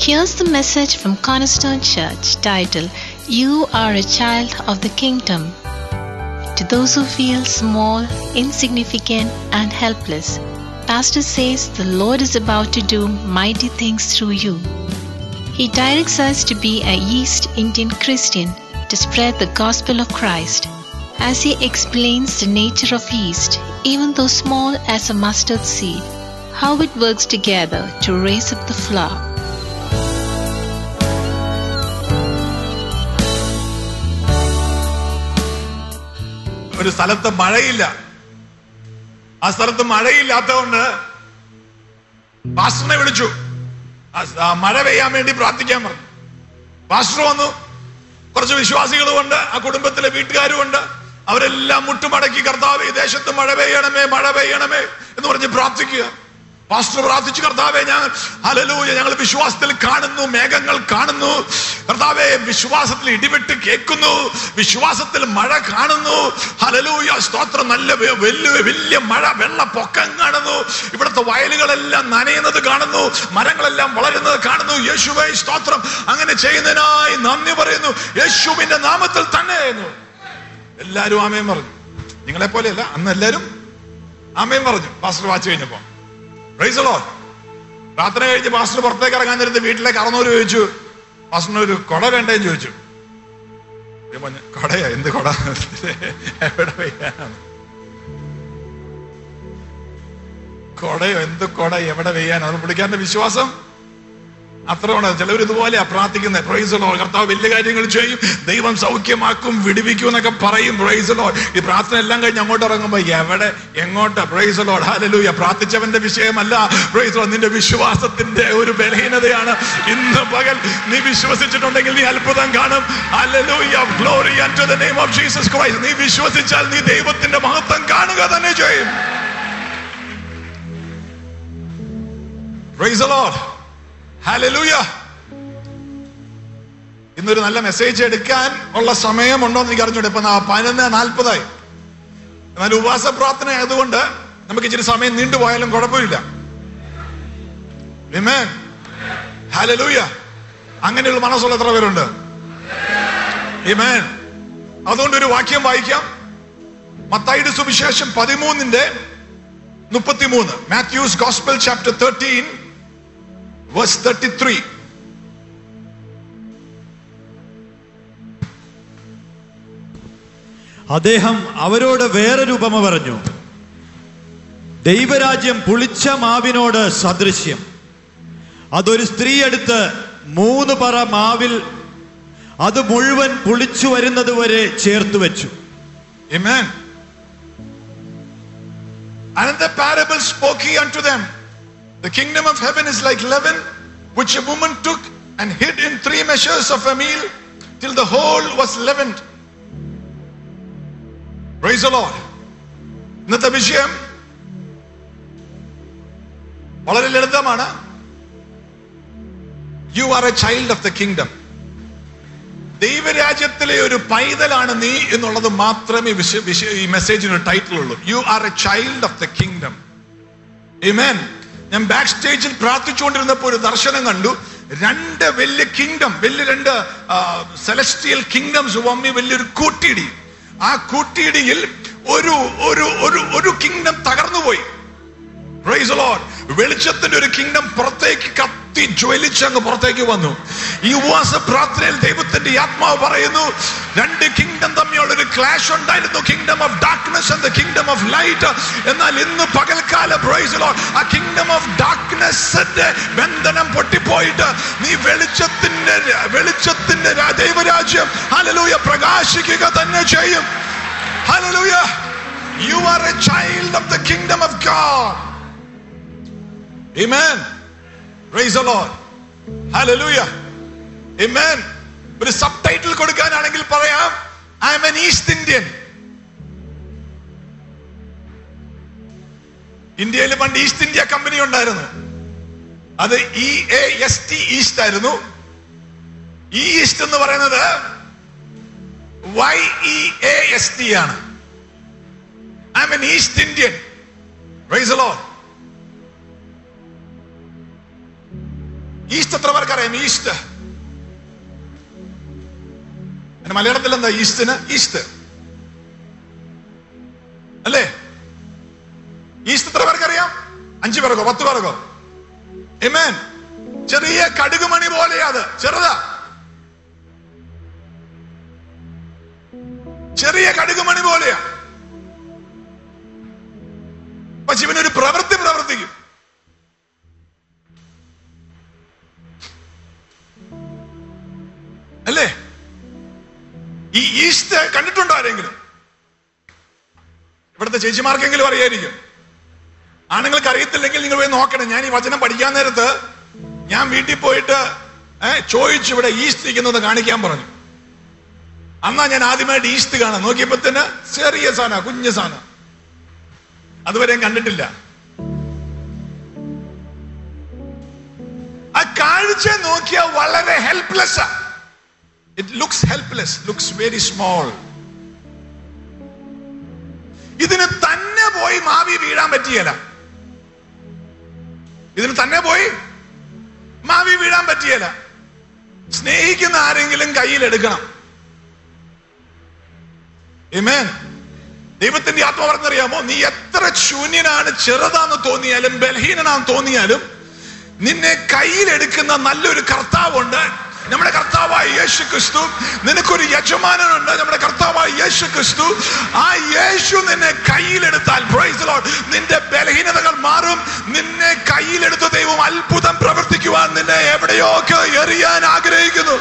Here's the message from Cornerstone Church titled, You Are a Child of the Kingdom. To those who feel small, insignificant, and helpless, Pastor says the Lord is about to do mighty things through you. He directs us to be a East Indian Christian to spread the gospel of Christ. As he explains the nature of yeast, even though small as a mustard seed, how it works together to raise up the flour. ഒരു സ്ഥലത്ത് മഴയില്ല ആ സ്ഥലത്ത് മഴയില്ലാത്തതുകൊണ്ട് പാസ്റ്ററിനെ വിളിച്ചു ആ സ- ആ മഴ പെയ്യാൻ വേണ്ടി പ്രാർത്ഥിക്കാൻ പറഞ്ഞു പാസ്റ്റർ വന്നു കുറച്ച് വിശ്വാസികളുമുണ്ട് ആ കുടുംബത്തിലെ വീട്ടുകാരുമുണ്ട് അവരെല്ലാം മുട്ടുമടക്കി കർത്താവ് ഈ ദേശത്ത് മഴ പെയ്യണമേ മഴ പെയ്യണമേ എന്ന് പറഞ്ഞ് പ്രാർത്ഥിക്കുക പാസ്റ്റർ പ്രാർത്ഥിച്ചു കർത്താവെ ഞാൻ ഹലലൂയ ഞങ്ങൾ വിശ്വാസത്തിൽ കാണുന്നു മേഘങ്ങൾ കാണുന്നു കർത്താവെ വിശ്വാസത്തിൽ ഇടിവെട്ട് കേൾക്കുന്നു വിശ്വാസത്തിൽ മഴ കാണുന്നു ഹലലൂയ സ്തോത്രം നല്ല വെ- വലിയ വലിയ മഴ വെള്ളപ്പൊക്കം കാണുന്നു ഇവിടുത്തെ വയലുകളെല്ലാം നനയുന്നത് കാണുന്നു മരങ്ങളെല്ലാം വളരുന്നത് കാണുന്നു യേശുവെ സ്തോത്രം അങ്ങനെ ചെയ്യുന്നതിനായി നന്ദി പറയുന്നു യേശുവിന്റെ നാമത്തിൽ തന്നെ എന്ന് എല്ലാരും ആമയും പറഞ്ഞു നിങ്ങളെ പോലെയല്ല അന്ന് എല്ലാരും ആമയും പറഞ്ഞു പാസ്റ്റർ വാച്ച് കഴിഞ്ഞപ്പോ Praise the Lord. പ്രാർത്ഥന കഴിഞ്ഞ് പാസ്റ്റർ പുറത്തേക്ക് ഇറങ്ങാൻ നേരത്ത് വീട്ടിലേക്ക് അറന്നൂര് ചോദിച്ചു പാസ്റ്ററിന് ഒരു കൊട വേണ്ടേന്ന് ചോദിച്ചു ഞാൻ പറഞ്ഞു കൊടയാ എന്ത് കൊട എവിടെ വെയ്യാനാണ് കൊടയോ എന്ത് കൊട എവിടെ വെയ്യാനാണ് പുള്ളിക്കാരന്റെ വിശ്വാസം അത്രയാണ് ചിലവർ ഇതുപോലെ പ്രാർത്ഥിക്കുന്നത് പ്രൈസലോ കർത്താവ് വലിയ കാര്യങ്ങൾ ചെയ്യും ദൈവം സൗഖ്യമാക്കും വിടുവിക്കും എന്നൊക്കെ പറയും പ്രൈസലോ ഈ പ്രാർത്ഥന എല്ലാം കഴിഞ്ഞ് അങ്ങോട്ട് ഇറങ്ങുമ്പോ എവിടെ എങ്ങോട്ട് പ്രൈസലോ ഹാലലൂയ പ്രാർത്ഥിച്ചവന്റെ വിഷയമല്ല പ്രൈസലോ നിന്റെ വിശ്വാസത്തിന്റെ ഒരു ബലഹീനതയാണ് ഇന്ന് പകൽ നീ വിശ്വസിച്ചിട്ടുണ്ടെങ്കിൽ നീ അത്ഭുതം കാണും hallelujah glory to the name of Jesus Christ നീ വിശ്വസിച്ചാൽ നീ ദൈവത്തിന്റെ മഹത്വം കാണുക തന്നെ ചെയ്യും പ്രൈസ് ദ ലോർഡ് ഹല്ലേലൂയ ഇന്നൊരു നല്ല മെസ്സേജ് എടുക്കാൻ ഉള്ള സമയമുണ്ടോ എന്ന് എനിക്ക് അറിഞ്ഞൂടെ ഇപ്പൊ നാ- പതിനൊന്ന് നാൽപ്പതായി എന്നാൽ ഉപവാസ പ്രാർത്ഥന ആയതുകൊണ്ട് നമുക്ക് ഇച്ചിരി സമയം നീണ്ടുപോയാലും കുഴപ്പമില്ല Amen. ഹല്ലേലൂയ അങ്ങനെയുള്ള മനസ്സുള്ള എത്ര പേരുണ്ട് Amen. അതുകൊണ്ട് ഒരു വാക്യം വായിക്കാം മത്തായിയുടെ സുവിശേഷം പതിമൂന്നിന്റെ മുപ്പത്തിമൂന്ന് Matthew's gospel chapter thirteen verse thirty three അദ്ദേഹം അവരോട് വേറൊരു ഉപമ പറഞ്ഞു ദൈവരാജ്യം പുളിച്ച മാവിനോട് സദൃശ്യം അതൊരു സ്ത്രീ എടുത്ത് മൂന്ന് പറ മാവിൽ അത് മുഴുവൻ പുളിച്ചു വരുന്നത് വരെ ചേർത്ത് വെച്ചു Amen. And in the parable spoke he unto them, The kingdom of heaven is like leaven, which a woman took and hid in three measures of a meal till the whole was leavened. Praise the Lord. ഇന്നത്തെ വിഷയം വളരെ ലളിതമാണ് you are a child of the kingdom ദൈവരാജ്യത്തിലെ ഒരു പൈതലാണ് നീ എന്നുള്ളത് മാത്രമേ വിശ- വിശ- ഈ മെസ്സേജിന് ടൈറ്റിൽ ഉള്ളൂ you are a child of the kingdom Amen. ഞാൻ ബാക്ക് സ്റ്റേജിൽ പ്രാർത്ഥിച്ചുകൊണ്ടിരുന്നപ്പോൾ ഒരു ദർശനം കണ്ടു രണ്ട് വലിയ കിങ്ഡം വലിയ രണ്ട് സെലസ്റ്റിയൽ കിങ്ഡംസ് വമ്മി വലിയൊരു കൂട്ടിയിടി ആ കൂട്ടിയിടിയിൽ ഒരു ഒരു ഒരു ഒരു കിങ്ഡം തകർന്നുപോയി Praise the Lord. വെളിച്ചത്തിന്റെ ഒരു കിങ്ഡം പുറത്തേക്ക് കത്തി ജ്വലിച്ച് അങ്ങ് പുറത്തേക്ക് വന്നു ഈ ഉപവാസ പ്രാർത്ഥനയിൽ ദൈവത്തിന്റെ ആത്മാവ് പറയുന്നു രണ്ട് കിങ്ഡം തമ്മിലുള്ള ഒരു ക്ലാഷ് ഉണ്ടായിരുന്നു kingdom of darkness and kingdom of light എന്നാൽ ഇന്ന് പകൽക്കാല Praise the Lord. ആ കിങ്ഡം ഓഫ് ഡാർക്ക്നെസ്സിന്റെ ബന്ധനം പൊട്ടിപ്പോയിട്ട് നീ വെളിച്ചത്തിന്റെ വെളിച്ചത്തിന്റെ രാ- ദൈവരാജ്യം ഹല്ലേലൂയ പ്രകാശിക്കുക തന്നെ ചെയ്യും hallelujah You are a child of the kingdom of God. Amen. Praise the Lord. Hallelujah. Amen. ഒരു സബ് ടൈറ്റിൽ കൊടുക്കാനാണെങ്കിൽ പറയാം I'm an East Indian ഇന്ത്യയിൽ പണ്ട് ഈസ്റ്റ് ഇന്ത്യ കമ്പനി ഉണ്ടായിരുന്നു അത് E A S T east ആയിരുന്നു ഈ yeast എന്ന് പറയുന്നത് Y E A S T ആണ് I'm an East Indian Praise the Lord. Yeast എത്ര പേർക്കറിയാം ഈസ്റ്റ് അതിന് മലയാളത്തിൽ എന്താ ഈസ്റ്റിന് ഈസ്റ്റ് അല്ലേ ഈസ്റ്റ് എത്ര പേർക്കറിയാം അഞ്ചു പേർക്കോ പത്ത് പേർക്കോ എമേൻ ചെറിയ കടുകുമണി പോലെയാ അത് ചെറുതാ ചെറിയ കടുകുമണി പോലെയാ പക്ഷെ ഇവനൊരു പ്രവൃത്തി പ്രവർത്തിക്കും അല്ലേ ഈ ഈസ്റ്റ് കണ്ടിട്ടുണ്ടോ ആരെങ്കിലും ഇവിടുത്തെ ചേച്ചിമാർക്കെങ്കിലും അറിയായിരിക്കും ആണുങ്ങൾക്ക് അറിയത്തില്ലെങ്കിൽ നിങ്ങൾ പോയി നോക്കണം ഞാൻ ഈ വചനം പഠിക്കാൻ നേരത്ത് ഞാൻ വീട്ടിൽ പോയിട്ട് ഏഹ് ചോദിച്ചു ഇവിടെ ഈസ്റ്റ് ഇരിക്കുന്നത് കാണിക്കാൻ പറഞ്ഞു അന്നാ ഞാൻ ആദ്യമായിട്ട് ഈസ്റ്റ് കാണാൻ നോക്കിയപ്പോ തന്നെ ചെറിയ സാധന കുഞ്ഞു സാധനം അതുവരെ ഞാൻ കണ്ടിട്ടില്ല ആ കാഴ്ച നോക്കിയാൽ വളരെ helpless it looks helpless looks very small ഇതിന് തന്നെ പോയി മാവി വീഴാൻ പറ്റിയല്ല ഇതിന് തന്നെ പോയി മാവി വീഴാൻ പറ്റിയല്ല സ്നേഹിക്കുന്ന ആരെങ്കിലും കയ്യിലെടുക്കണം Amen. ദൈവത്തിന്റെ ആത്മ പറഞ്ഞറിയാമോ നീ എത്ര ശൂന്യനാണ് ചെറുതാന്ന് തോന്നിയാലും ബലഹീനനാന്ന് തോന്നിയാലും നിന്നെ കയ്യിലെടുക്കുന്ന നല്ലൊരു കർത്താവുണ്ട് നമ്മുടെ കർത്താവായ യേശു ക്രിസ്തു നിനക്കൊരു യജമാനനുണ്ട് നമ്മുടെ കർത്താവായ യേശു ക്രിസ്തു ആ യേശു നിന്നെ കയ്യിലെടുത്താൽ praise the Lord, നിന്റെ ബലഹീനതകൾ മാറും നിന്നെ കയ്യിലെടുത്ത ദൈവം അത്ഭുതം പ്രവർത്തിക്കുവാൻ നിന്നെ എവിടെയൊക്കെ എറിയാൻ ആഗ്രഹിക്കുന്നു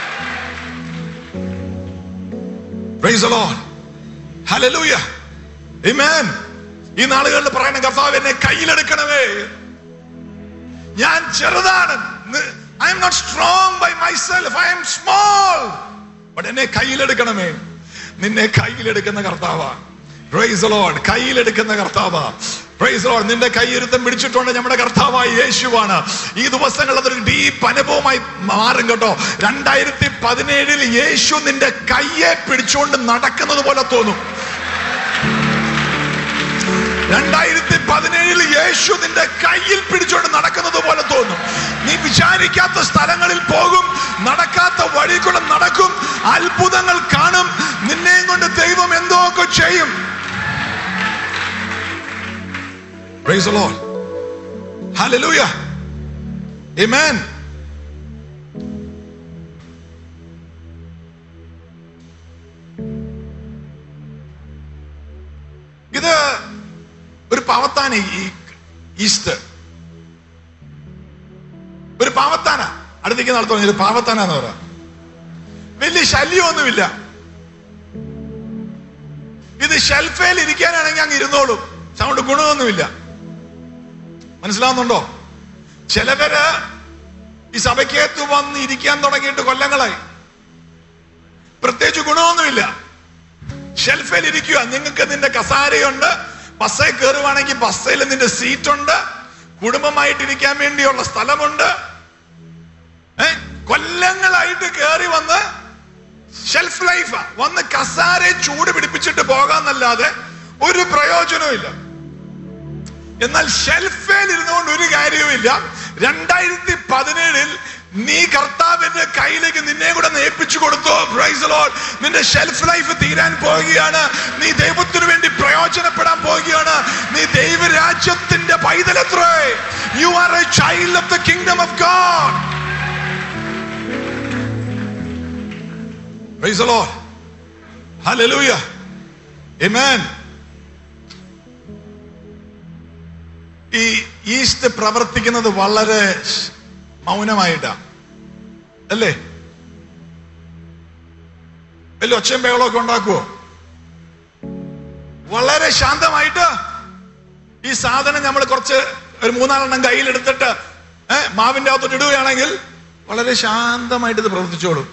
Praise the Lord. Hallelujah. Amen. ഈ നാളുകളിൽ പറയുന്ന കർത്താവ് എന്നെ കയ്യിലെടുക്കണമേ ഞാൻ ചെറുതാണ് I'm not strong by myself I'm small but എന്നെ കയ്യിലെടുക്കണമേ നിന്നെ കയ്യിലെടുക്കുന്ന കർത്താവാ പ്രൈസ് ലോഡ് കയ്യിലെടുക്കുന്ന കർത്താവാ പ്രൈസ് ലോഡ് നിന്റെ കയ്യിരുത്തം പിടിച്ചിട്ടുണ്ട് നമ്മുടെ കർത്താവായ യേശുവാണ് ഈ ദിവസങ്ങൾ അതൊരു ഡീപ്പ് അനുഭവമായി മാറും കേട്ടോ രണ്ടായിരത്തി പതിനേഴിൽ യേശു നിന്റെ കയ്യെ പിടിച്ചുകൊണ്ട് നടക്കുന്നത് പോലെ തോന്നും രണ്ടായിരത്തി പതിനേഴിൽ യേശു നിന്റെ കയ്യിൽ പിടിച്ചുകൊണ്ട് നടക്കുന്നത് പോലെ തോന്നും നീ വിചാരിക്കാത്ത സ്ഥലങ്ങളിൽ പോകും നടക്കാത്ത വഴി കൂടെ നടക്കും അത്ഭുതങ്ങൾ കാണും നിന്നെയും കൊണ്ട് ദൈവം എന്തോ ഒക്കെ ചെയ്യും Praise the Lord. Hallelujah. Amen. ഇത് ഒരു പാവത്താന ഈ ഈസ്റ്റ് ഒരു പാവത്താന അടുത്തേക്ക് നടത്തുന്ന ഒരു പാവത്താന എന്ന് പറയാം വലിയ ശല്യമൊന്നുമില്ല ഇത് ഷെൽഫേൽ ഇരിക്കാനാണെങ്കിൽ അങ്ങ് ഇരുന്നോളും സൗണ്ട് ഗുണമൊന്നുമില്ല മനസ്സിലാവുന്നുണ്ടോ ചിലവര് ഈ സഭയ്ക്കകത്ത് വന്ന് ഇരിക്കാൻ തുടങ്ങിയിട്ട് കൊല്ലങ്ങളായി പ്രത്യേകിച്ച് ഗുണമൊന്നുമില്ല ഷെൽഫിൽ ഇരിക്കുക നിങ്ങൾക്ക് നിന്റെ കസാരയുണ്ട് ബസ്സേ കയറുവാണെങ്കിൽ ബസ്സയിൽ നിന്റെ സീറ്റ് ഉണ്ട് കുടുംബമായിട്ടിരിക്കാൻ വേണ്ടിയുള്ള സ്ഥലമുണ്ട് ഏ കൊല്ലങ്ങളായിട്ട് കയറി വന്ന് ഷെൽഫ് ലൈഫ് വന്ന് കസാരെ ചൂട് പിടിപ്പിച്ചിട്ട് പോകാന്നല്ലാതെ ഒരു പ്രയോജനവും ഇല്ല എന്നാൽ ഷെൽഫേൽ ഇരുന്നുകൊണ്ട് ഒരു കാര്യവുമില്ല രണ്ടായിരത്തി പതിനേഴിൽ നീ കർത്താവിന്റെ കയ്യിലേക്ക് നിന്നെ കൂടെ ഒന്ന് ഏൽപ്പിച്ചു കൊടുത്തു പ്രൈസ് ലോഡ് നിന്റെ ഷെൽഫ് ലൈഫ് തീരാൻ പോവുകയാണ് നീ ദൈവത്തിനു വേണ്ടി പ്രയോജനപ്പെടാൻ പോവുകയാണ് നീ ദൈവരാജ്യത്തിന്റെ പൈതലത്രേ you are a child of the kingdom of God praise the Lord. Hallelujah. Amen. ഈ ഈസ്റ്റ് പ്രവർത്തിക്കുന്നത് വളരെ മൗനമായിട്ടാ അല്ലേ വലിയ ഒച്ചയും ബഹളമൊക്കെ ഉണ്ടാക്കുവോ വളരെ ശാന്തമായിട്ട് ഈ സാധനം നമ്മൾ കുറച്ച് ഒരു മൂന്നാലെണ്ണം കയ്യിലെടുത്തിട്ട് ഏഹ് മാവിന്റെ അകത്തോട്ട് ഇടുകയാണെങ്കിൽ വളരെ ശാന്തമായിട്ട് ഇത് പ്രവർത്തിച്ചോളും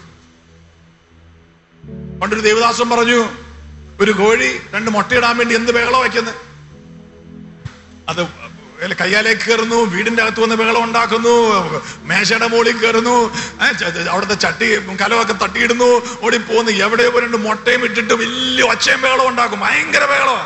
പണ്ടൊരു ദേവദാസൻ പറഞ്ഞു ഒരു കോഴി രണ്ട് മുട്ടയിടാൻ വേണ്ടി എന്ത് ബഹളം വയ്ക്കുന്നത് അത് അല്ല, കയ്യാലേക്ക് കയറുന്നു വീടിന്റെ അകത്ത് വന്ന് ബഹളം ഉണ്ടാക്കുന്നു മേശയുടെ മുകളിൽ കയറുന്നു ഏ, ച- ച- അവിടുത്തെ ചട്ടി കലമൊക്കെ തട്ടിയിടുന്നു ഓടിപ്പോന്ന് എവിടെയോ പോയി രണ്ട് മുട്ടയും ഇട്ടിട്ട് വലിയ ഒച്ചയും ബഹളം ഉണ്ടാക്കും ഭയങ്കര ബഹളമാണ്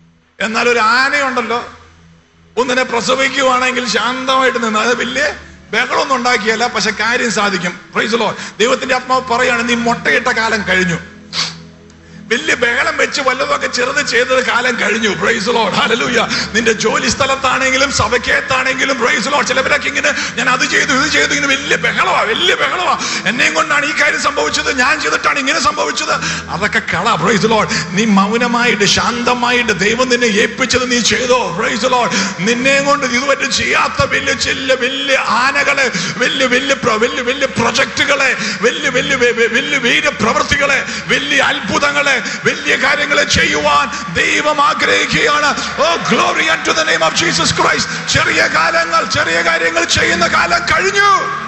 എന്നാൽ ഒരു ആനയുണ്ടല്ലോ ഒന്നിനെ പ്രസവിക്കുവാണെങ്കിൽ ശാന്തമായിട്ട് നിന്ന് അത് വലിയ ബഹളമൊന്നും ഉണ്ടാക്കിയല്ല പക്ഷെ കാര്യം സാധിക്കും പ്രൈസലോ ദൈവത്തിന്റെ ആത്മാവ് പറയാണ് നീ മുട്ടയിട്ട കാലം കഴിഞ്ഞു വലിയ ബഹളം വെച്ച് വല്ലതൊക്കെ ചെറുത് ചെയ്തത് കാലം കഴിഞ്ഞു പ്രൈസ് ലോഡ് ഹല്ലേലൂയ നിന്റെ ജോലി സ്ഥലത്താണെങ്കിലും സഭയ്ക്കകത്താണെങ്കിലും പ്രൈസ് ലോഡ് ചിലവരൊക്കെ ഇങ്ങനെ ഞാൻ അത് ചെയ്തു ഇത് ചെയ്തു ഇങ്ങനെ വലിയ ബഹളവാ വലിയ ബഹളവാ എന്നെയും കൊണ്ടാണ് ഈ കാര്യം സംഭവിച്ചത് ഞാൻ ചെയ്തിട്ടാണ് ഇങ്ങനെ സംഭവിച്ചത് അതൊക്കെ കള പ്രൈസ് ലോഡ് നീ മൗനമായിട്ട് ശാന്തമായിട്ട് ദൈവം നിന്നെ ഏൽപ്പിച്ചത് നീ ചെയ്തോ പ്രൈസ് ലോഡ് നിന്നെയും കൊണ്ട് ഇതുവരെ ചെയ്യാത്ത വലിയ ചില്ല വലിയ ആനകളെ വലിയ വലിയ പ്ര- വലിയ വലിയ പ്രൊജക്ടുകളെ വലിയ വലിയ വെ- വെ- വലിയ വീര പ്രവൃത്തികളെ വലിയ അത്ഭുതങ്ങളെ വലിയ കാര്യങ്ങളെ ചെയ്യുവാൻ ദൈവം ആഗ്രഹിക്കുകയാണ് oh glory to the name of Jesus Christ ചെറിയ കാലങ്ങൾ ചെറിയ കാര്യങ്ങൾ ചെയ്യുന്ന കാലം കഴിഞ്ഞു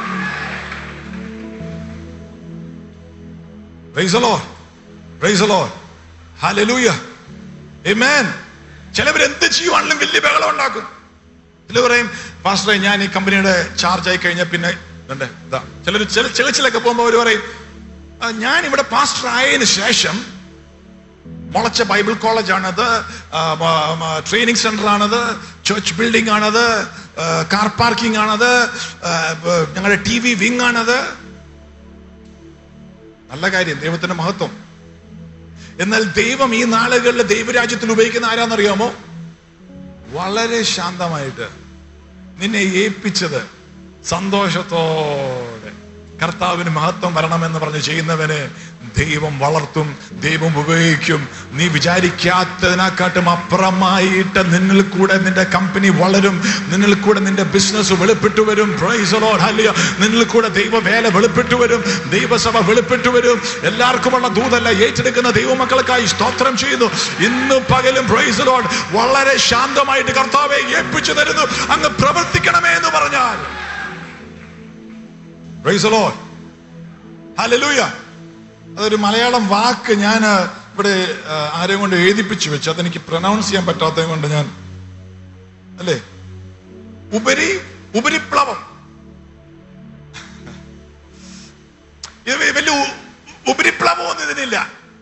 Praise the Lord. Praise the Lord. Hallelujah. Amen. ചിലവർ എന്ത് ചെയ്യുവാണെങ്കിലും വലിയ ബഹളം ഉണ്ടാക്കും ചില പറയും പാസ്റ്ററെ ഞാൻ ഈ കമ്പനിയുടെ ചാർജ് ആയി കഴിഞ്ഞാൽ പിന്നെ ഇതുണ്ട്, ഇതാ ചിലർ ചില ചിലച്ചിലൊക്കെ പോകുമ്പോൾ അവർ പറയും "ആ, ഞാൻ ഇവിടെ പാസ്റ്റർ ആയതിനു ശേഷം മുളച്ച ബൈബിൾ കോളേജാണത് ട്രെയിനിങ് സെന്റർ ആണത് ചർച്ച് ബിൽഡിംഗ് ആണത് കാർ പാർക്കിംഗ് ആണത് ആ, ബ- ഞങ്ങളുടെ ടി വി വിങ് ആണത് നല്ല കാര്യം ദൈവത്തിന്റെ മഹത്വം എന്നാൽ ദൈവം ഈ നാളുകളിൽ ദൈവരാജ്യത്തിൽ ഉപയോഗിക്കുന്ന ആരാന്നറിയാമോ വളരെ ശാന്തമായിട്ട് നിന്നെ ഏൽപ്പിച്ചത് സന്തോഷത്തോടെ കർത്താവിന് മഹത്വം വരണമെന്ന് പറഞ്ഞ് ചെയ്യുന്നവനെ ദൈവം വളർത്തും ദൈവം ഉപയോഗിക്കും നീ വിചാരിക്കാത്തതിനെക്കാട്ടും അപ്പുറമായിട്ട് നിന്നിൽ കൂടെ നിന്റെ കമ്പനി വളരും നിന്നിൽ കൂടെ നിന്റെ ബിസിനസ് വെളിപ്പെട്ടു വരും Praise the Lord. Hallelujah. നിന്നിൽ കൂടെ ദൈവ വേല വെളിപ്പെട്ടു വരും ദൈവസഭ വെളിപ്പെട്ടു വരും എല്ലാവർക്കുമുള്ള ദൂതല്ല ഏറ്റെടുക്കുന്ന ദൈവമക്കൾക്കായി സ്തോത്രം ചെയ്യുന്നു ഇന്ന് പകലും പ്രൈസ് ലോഡ് വളരെ ശാന്തമായിട്ട് കർത്താവെ ഏൽപ്പിച്ചു തരുന്നു അങ്ങ് പ്രവർത്തിക്കണമേ എന്ന് പറഞ്ഞാൽ പ്രൈസ് ലോഡ് ഹല്ലേലൂയ അതൊരു മലയാളം വാക്ക് ഞാൻ ഇവിടെ ആ, ആരെയും കൊണ്ട് എഴുതിപ്പിച്ചു വെച്ചു അതെനിക്ക് പ്രൊനൗൺസ് ചെയ്യാൻ പറ്റാത്തത് കൊണ്ട് ഞാൻ അല്ലേ ഉപരി ഉപരിപ്ലവം ഇത് വ- വലിയ ഉ- ഉപരിപ്ലവമൊന്നും ഇതിനില്ല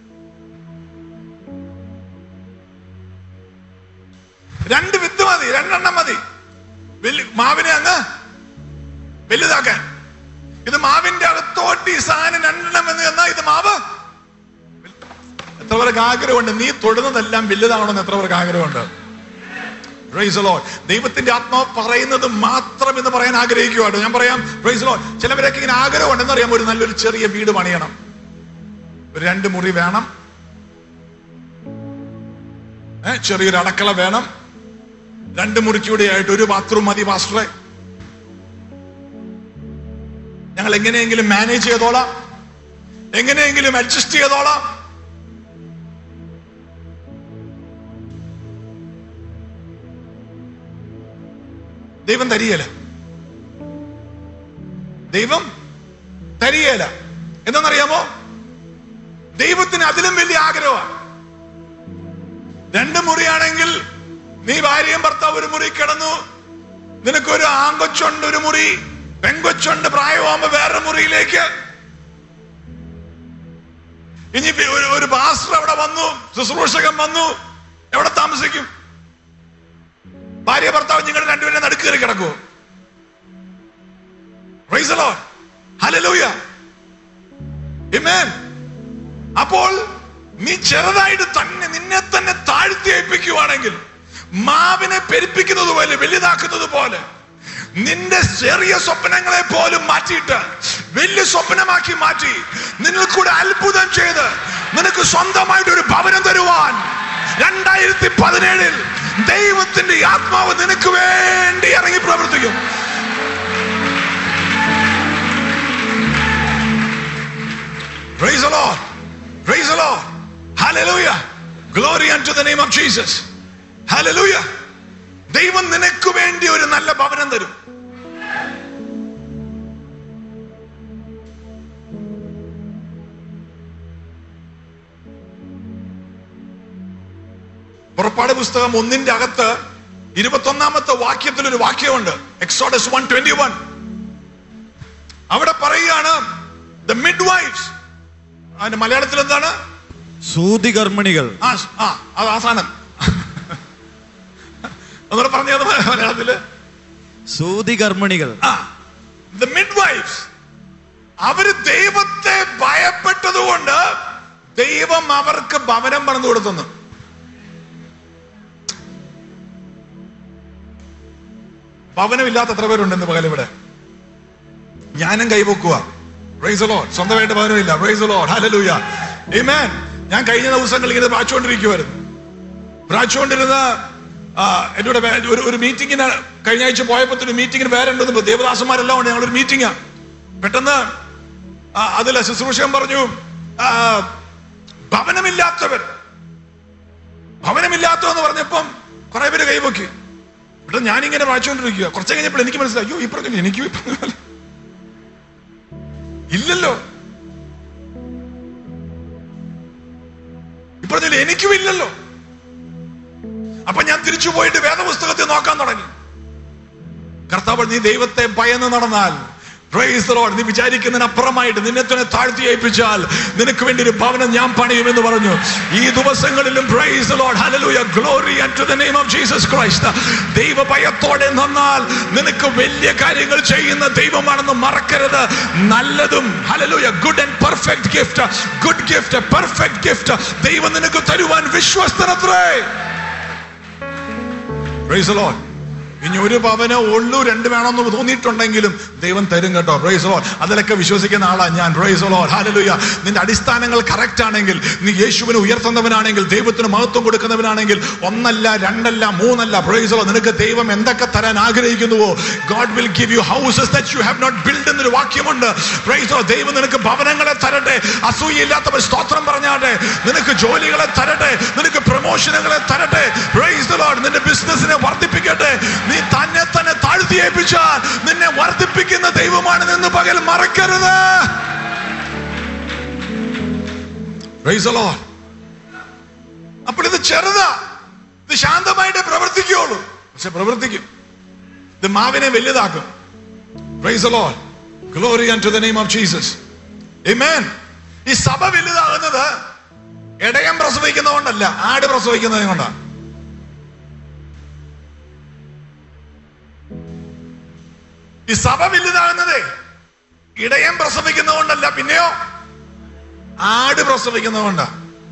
രണ്ട് വിത്ത് മതി രണ്ടെണ്ണം മതി വലിയ മാവിനെ അങ്ങ് വലുതാക്കാൻ ഇത് മാവിന്റെ അകത്തോട്ട് ഈ സാധനം രണ്ടെണ്ണം എന്ന് എന്നാ ഇത് മാവ് എത്ര പേർക്ക് ആഗ്രഹമുണ്ട് നീ തൊടുന്നതെല്ലാം വലുതാവണമെന്ന് എത്ര പേർക്ക് ആഗ്രഹമുണ്ട് Praise the Lord. ദൈവത്തിന്റെ ആത്മാവ് പറയുന്നത് മാത്രം എന്ന് പറയാൻ ആഗ്രഹിക്കുവാട്ടോ ഞാൻ പറയാം പ്രൈസ് ലോ ചിലവരൊക്കെ ഇങ്ങനെ ആഗ്രഹമുണ്ട് എന്നറിയാം ഒരു നല്ലൊരു ചെറിയ വീട് പണിയണം ഒരു രണ്ട് മുറി വേണം ഏ, ചെറിയൊരു അടക്കള വേണം രണ്ട് മുറിക്കൂടെ ആയിട്ട് ഒരു ബാത്റൂം മതി പാസ്റ്ററെ ഞങ്ങൾ എങ്ങനെയെങ്കിലും മാനേജ് ചെയ്തോളാം എങ്ങനെയെങ്കിലും അഡ്ജസ്റ്റ് ചെയ്തോളാം ദൈവം തരികയില്ല ദൈവം തരികയില്ല എന്താണെന്നറിയാമോ ദൈവത്തിന് അതിലും വലിയ ആഗ്രഹമാണ് രണ്ട് മുറിയാണെങ്കിൽ നീ ഭാര്യയും ഭർത്താവ് ഒരു മുറി കിടന്നു നിനക്കൊരു ആങ്കൊച്ചുണ്ട് ഒരു മുറി പെങ്കൊച്ചുണ്ട് പ്രായമാകുമ്പോ വേറൊരു മുറിയിലേക്ക് ഇനി പി- ഒരു ഒരു പാസ്റ്റർ അവിടെ വന്നു ശുശ്രൂഷകൻ വന്നു എവിടെ താമസിക്കും ഭാര്യ ഭർത്താവ് നിങ്ങളുടെ രണ്ടുപേരും നടുക്ക് കയറി കിടക്കുമോ Praise the Lord. Hallelujah. Amen. അപ്പോൾ നീ ചെറുതായിട്ട് തന്നെ നിന്നെ തന്നെ താഴ്ത്തി ഏൽപ്പിക്കുവാണെങ്കിൽ മാവിനെ പെരുപ്പിക്കുന്നത് പോലെ വലുതാക്കുന്നത് പോലെ നിന്റെ ചെറിയ സ്വപ്നങ്ങളെ പോലും മാറ്റിയിട്ട് വലിയ സ്വപ്നമാക്കി മാറ്റി നിന്നിൽ കൂടെ അത്ഭുതം ചെയ്ത് നിനക്ക് സ്വന്തമായിട്ട് ഒരു ഭവനം തരുവാൻ രണ്ടായിരത്തി പതിനേഴിൽ ദൈവത്തിന്റെ ആത്മാവ് നിനക്ക് വേണ്ടി ഇറങ്ങി പ്രവർത്തിക്കും Praise the Lord. Praise the Lord. Hallelujah. Glory unto the name of Jesus. Hallelujah. ദൈവം നിനക്ക് വേണ്ടി ഒരു നല്ല ഭവനം തരും പുറപ്പാട് പുസ്തകം ഒന്നിന്റെ അകത്ത് ഇരുപത്തൊന്നാമത്തെ വാക്യത്തിൽ ഒരു വാക്യമുണ്ട് എക്സോഡസ് വൺ ട്വന്റി വൺ അവിടെ പറയുകയാണ് ദ മിഡ് വൈഫ്സ് അതിന്റെ മലയാളത്തിൽ എന്താണ് സൂതികർമ്മിണികൾ ആ ആ അത് ആ സാധനം ഒന്നുകൂടെ പറഞ്ഞത് മലയാളത്തില് സൂതികർമ്മിണികൾ ആ ദ മിഡ് വൈഫ്സ് അവര് ദൈവത്തെ ഭയപ്പെട്ടതുകൊണ്ട് ദൈവം അവർക്ക് ഭവനം പണിതു കൊടുത്തെന്ന് ഭവനമില്ലാത്ത എത്ര പേരുണ്ടെന്ന് പകൽ ഇവിടെ ഞാനും കൈവക്കുക പ്രൈസ് ലോഡ് സ്വന്തമായിട്ട് ഭവനമില്ല പ്രൈസ് ലോഡ് ഹല്ലേലൂയ ആമേൻ ഞാൻ കഴിഞ്ഞ ദിവസങ്ങളിൽ ഇങ്ങനെ പ്രാച്ചുകൊണ്ടിരിക്കുവായിരുന്നു പ്രാച്ചുകൊണ്ടിരുന്ന ആ, എന്നോട് വേ- ഒരു ഒരു മീറ്റിങ്ങിന് കഴിഞ്ഞ ആഴ്ച പോയപ്പോ ഒരു മീറ്റിങ്ങിന് വേറെ ഉണ്ടെന്ന് ദേവദാസന്മാരെല്ലാം ഉണ്ട് ഞങ്ങളൊരു മീറ്റിംഗ് പെട്ടെന്ന് ആ, അതിലെ ശുശ്രൂഷകൻ പറഞ്ഞു ആ, ഭവനമില്ലാത്തവർ ഭവനമില്ലാത്തവെന്ന് പറഞ്ഞപ്പം കുറെ പേര് കൈവക്കി പെട്ടെന്ന് ഞാനിങ്ങനെ വായിച്ചുകൊണ്ടിരിക്കുക കുറച്ച് കഴിഞ്ഞപ്പോൾ എനിക്ക് മനസ്സിലായി അയ്യോ ഈ പറഞ്ഞു എനിക്കും ഈ പറഞ്ഞ പോലെ ഇല്ലല്ലോ ഈ പറഞ്ഞില്ല എനിക്കും ഇല്ലല്ലോ അപ്പൊ ഞാൻ തിരിച്ചു പോയിട്ട് വേദപുസ്തകത്തിൽ നോക്കാൻ തുടങ്ങി കർത്താവ് നീ ദൈവത്തെ ഭയന്ന് നടന്നാൽ Praise the Lord. നീ വിചാരിക്കുന്നതിനപ്പുറമായിട്ട് നിന്നെ തന്നെ താഴ്ത്തി ഏൽപ്പിച്ചാൽ നിനക്ക് വേണ്ടി ഒരു ഭവനം ഞാൻ പണിയുമെന്ന് പറഞ്ഞു ഈ ദിവസങ്ങളിലും praise the Lord. Hallelujah. Glory unto the name of Jesus Christ. ദൈവ ഭയത്തോടെ നിന്നാൽ നിനക്ക് വലിയ കാര്യങ്ങൾ ചെയ്യുന്ന ദൈവമാണെന്ന് മറക്കരുത് നല്ലതും hallelujah good and perfect gift good gift perfect gift ദൈവം നിനക്ക് തരുവാൻ വിശ്വസ്തനത്രേ Praise the Lord. ഇനി ഒരു പവനോ ഉള്ളൂ രണ്ട് വേണമെന്ന് തോന്നിയിട്ടുണ്ടെങ്കിലും ദൈവം തരും കേട്ടോ പ്രൈസ് ലോഡ് അതിലൊക്കെ വിശ്വസിക്കുന്ന ആളാ ഞാൻ പ്രൈസ് ലോഡ് ഹാലലുയ നിന്റെ അടിസ്ഥാനങ്ങൾ കറക്റ്റ് ആണെങ്കിൽ നീ യേശുവിനെ ഉയർത്തുന്നവനാണെങ്കിൽ ദൈവത്തിന് മഹത്വം കൊടുക്കുന്നവനാണെങ്കിൽ ഒന്നല്ല രണ്ടല്ല മൂന്നല്ല പ്രൈസ് ലോ നിനക്ക് ദൈവം എന്തൊക്കെ തരാൻ ആഗ്രഹിക്കുന്നുവോ God will give you houses that you have not build എന്നൊരു വാക്യമുണ്ട് പ്രൈസ് ലോ ദൈവം നിനക്ക് ഭവനങ്ങളെ തരട്ടെ അസൂയയില്ലാത്തവർ സ്തോത്രം പറഞ്ഞാട്ടെ നിനക്ക് ജോലികളെ തരട്ടെ നിനക്ക് പ്രൊമോഷനുകളെ തരട്ടെ പ്രൈസ് ലോഡ് നിന്റെ ബിസിനസിനെ വർദ്ധിപ്പിക്കട്ടെ നീ തന്നെ തന്നെ താഴ്ത്തി ഏൽപ്പിച്ചാൽ നിന്നെ വർദ്ധിപ്പിക്കുന്ന ദൈവമാണ് നിന്ന് പകൽ മറക്കരുത് Praise the Lord. അപ്പോൾ ഇത് ചെറുതാ ഇത് ശാന്തമായിട്ട് പ്രവർത്തിക്കുകയുള്ളൂ പക്ഷെ പ്രവർത്തിക്കും ഇത് മാവിനെ വലുതാക്കും Praise the Lord. Glory unto the name of Jesus. Amen. ഈ സഭ വലുതാകുന്നത് ഇടയം പ്രസവിക്കുന്നതുകൊണ്ടല്ല ആട് പ്രസവിക്കുന്നത് കൊണ്ടാണ് ഈ സഭ വലുതാകുന്നതേ ഇടയം പ്രസവിക്കുന്നതുകൊണ്ടല്ല പിന്നെയോ ആട് പ്രസവിക്കുന്നതുകൊണ്ടാ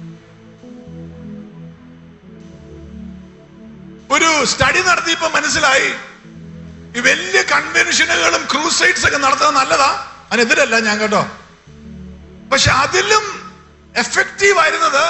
ഒരു സ്റ്റഡി നടത്തിയപ്പോ മനസ്സിലായി ഈ വലിയ കൺവെൻഷനുകളും ക്രൂസൈഡ്സ് ഒക്കെ നടത്തുന്നത് നല്ലതാ അതിനെതിരല്ല ഞാൻ കേട്ടോ പക്ഷെ അതിലും എഫക്റ്റീവ് ആയിരുന്നത്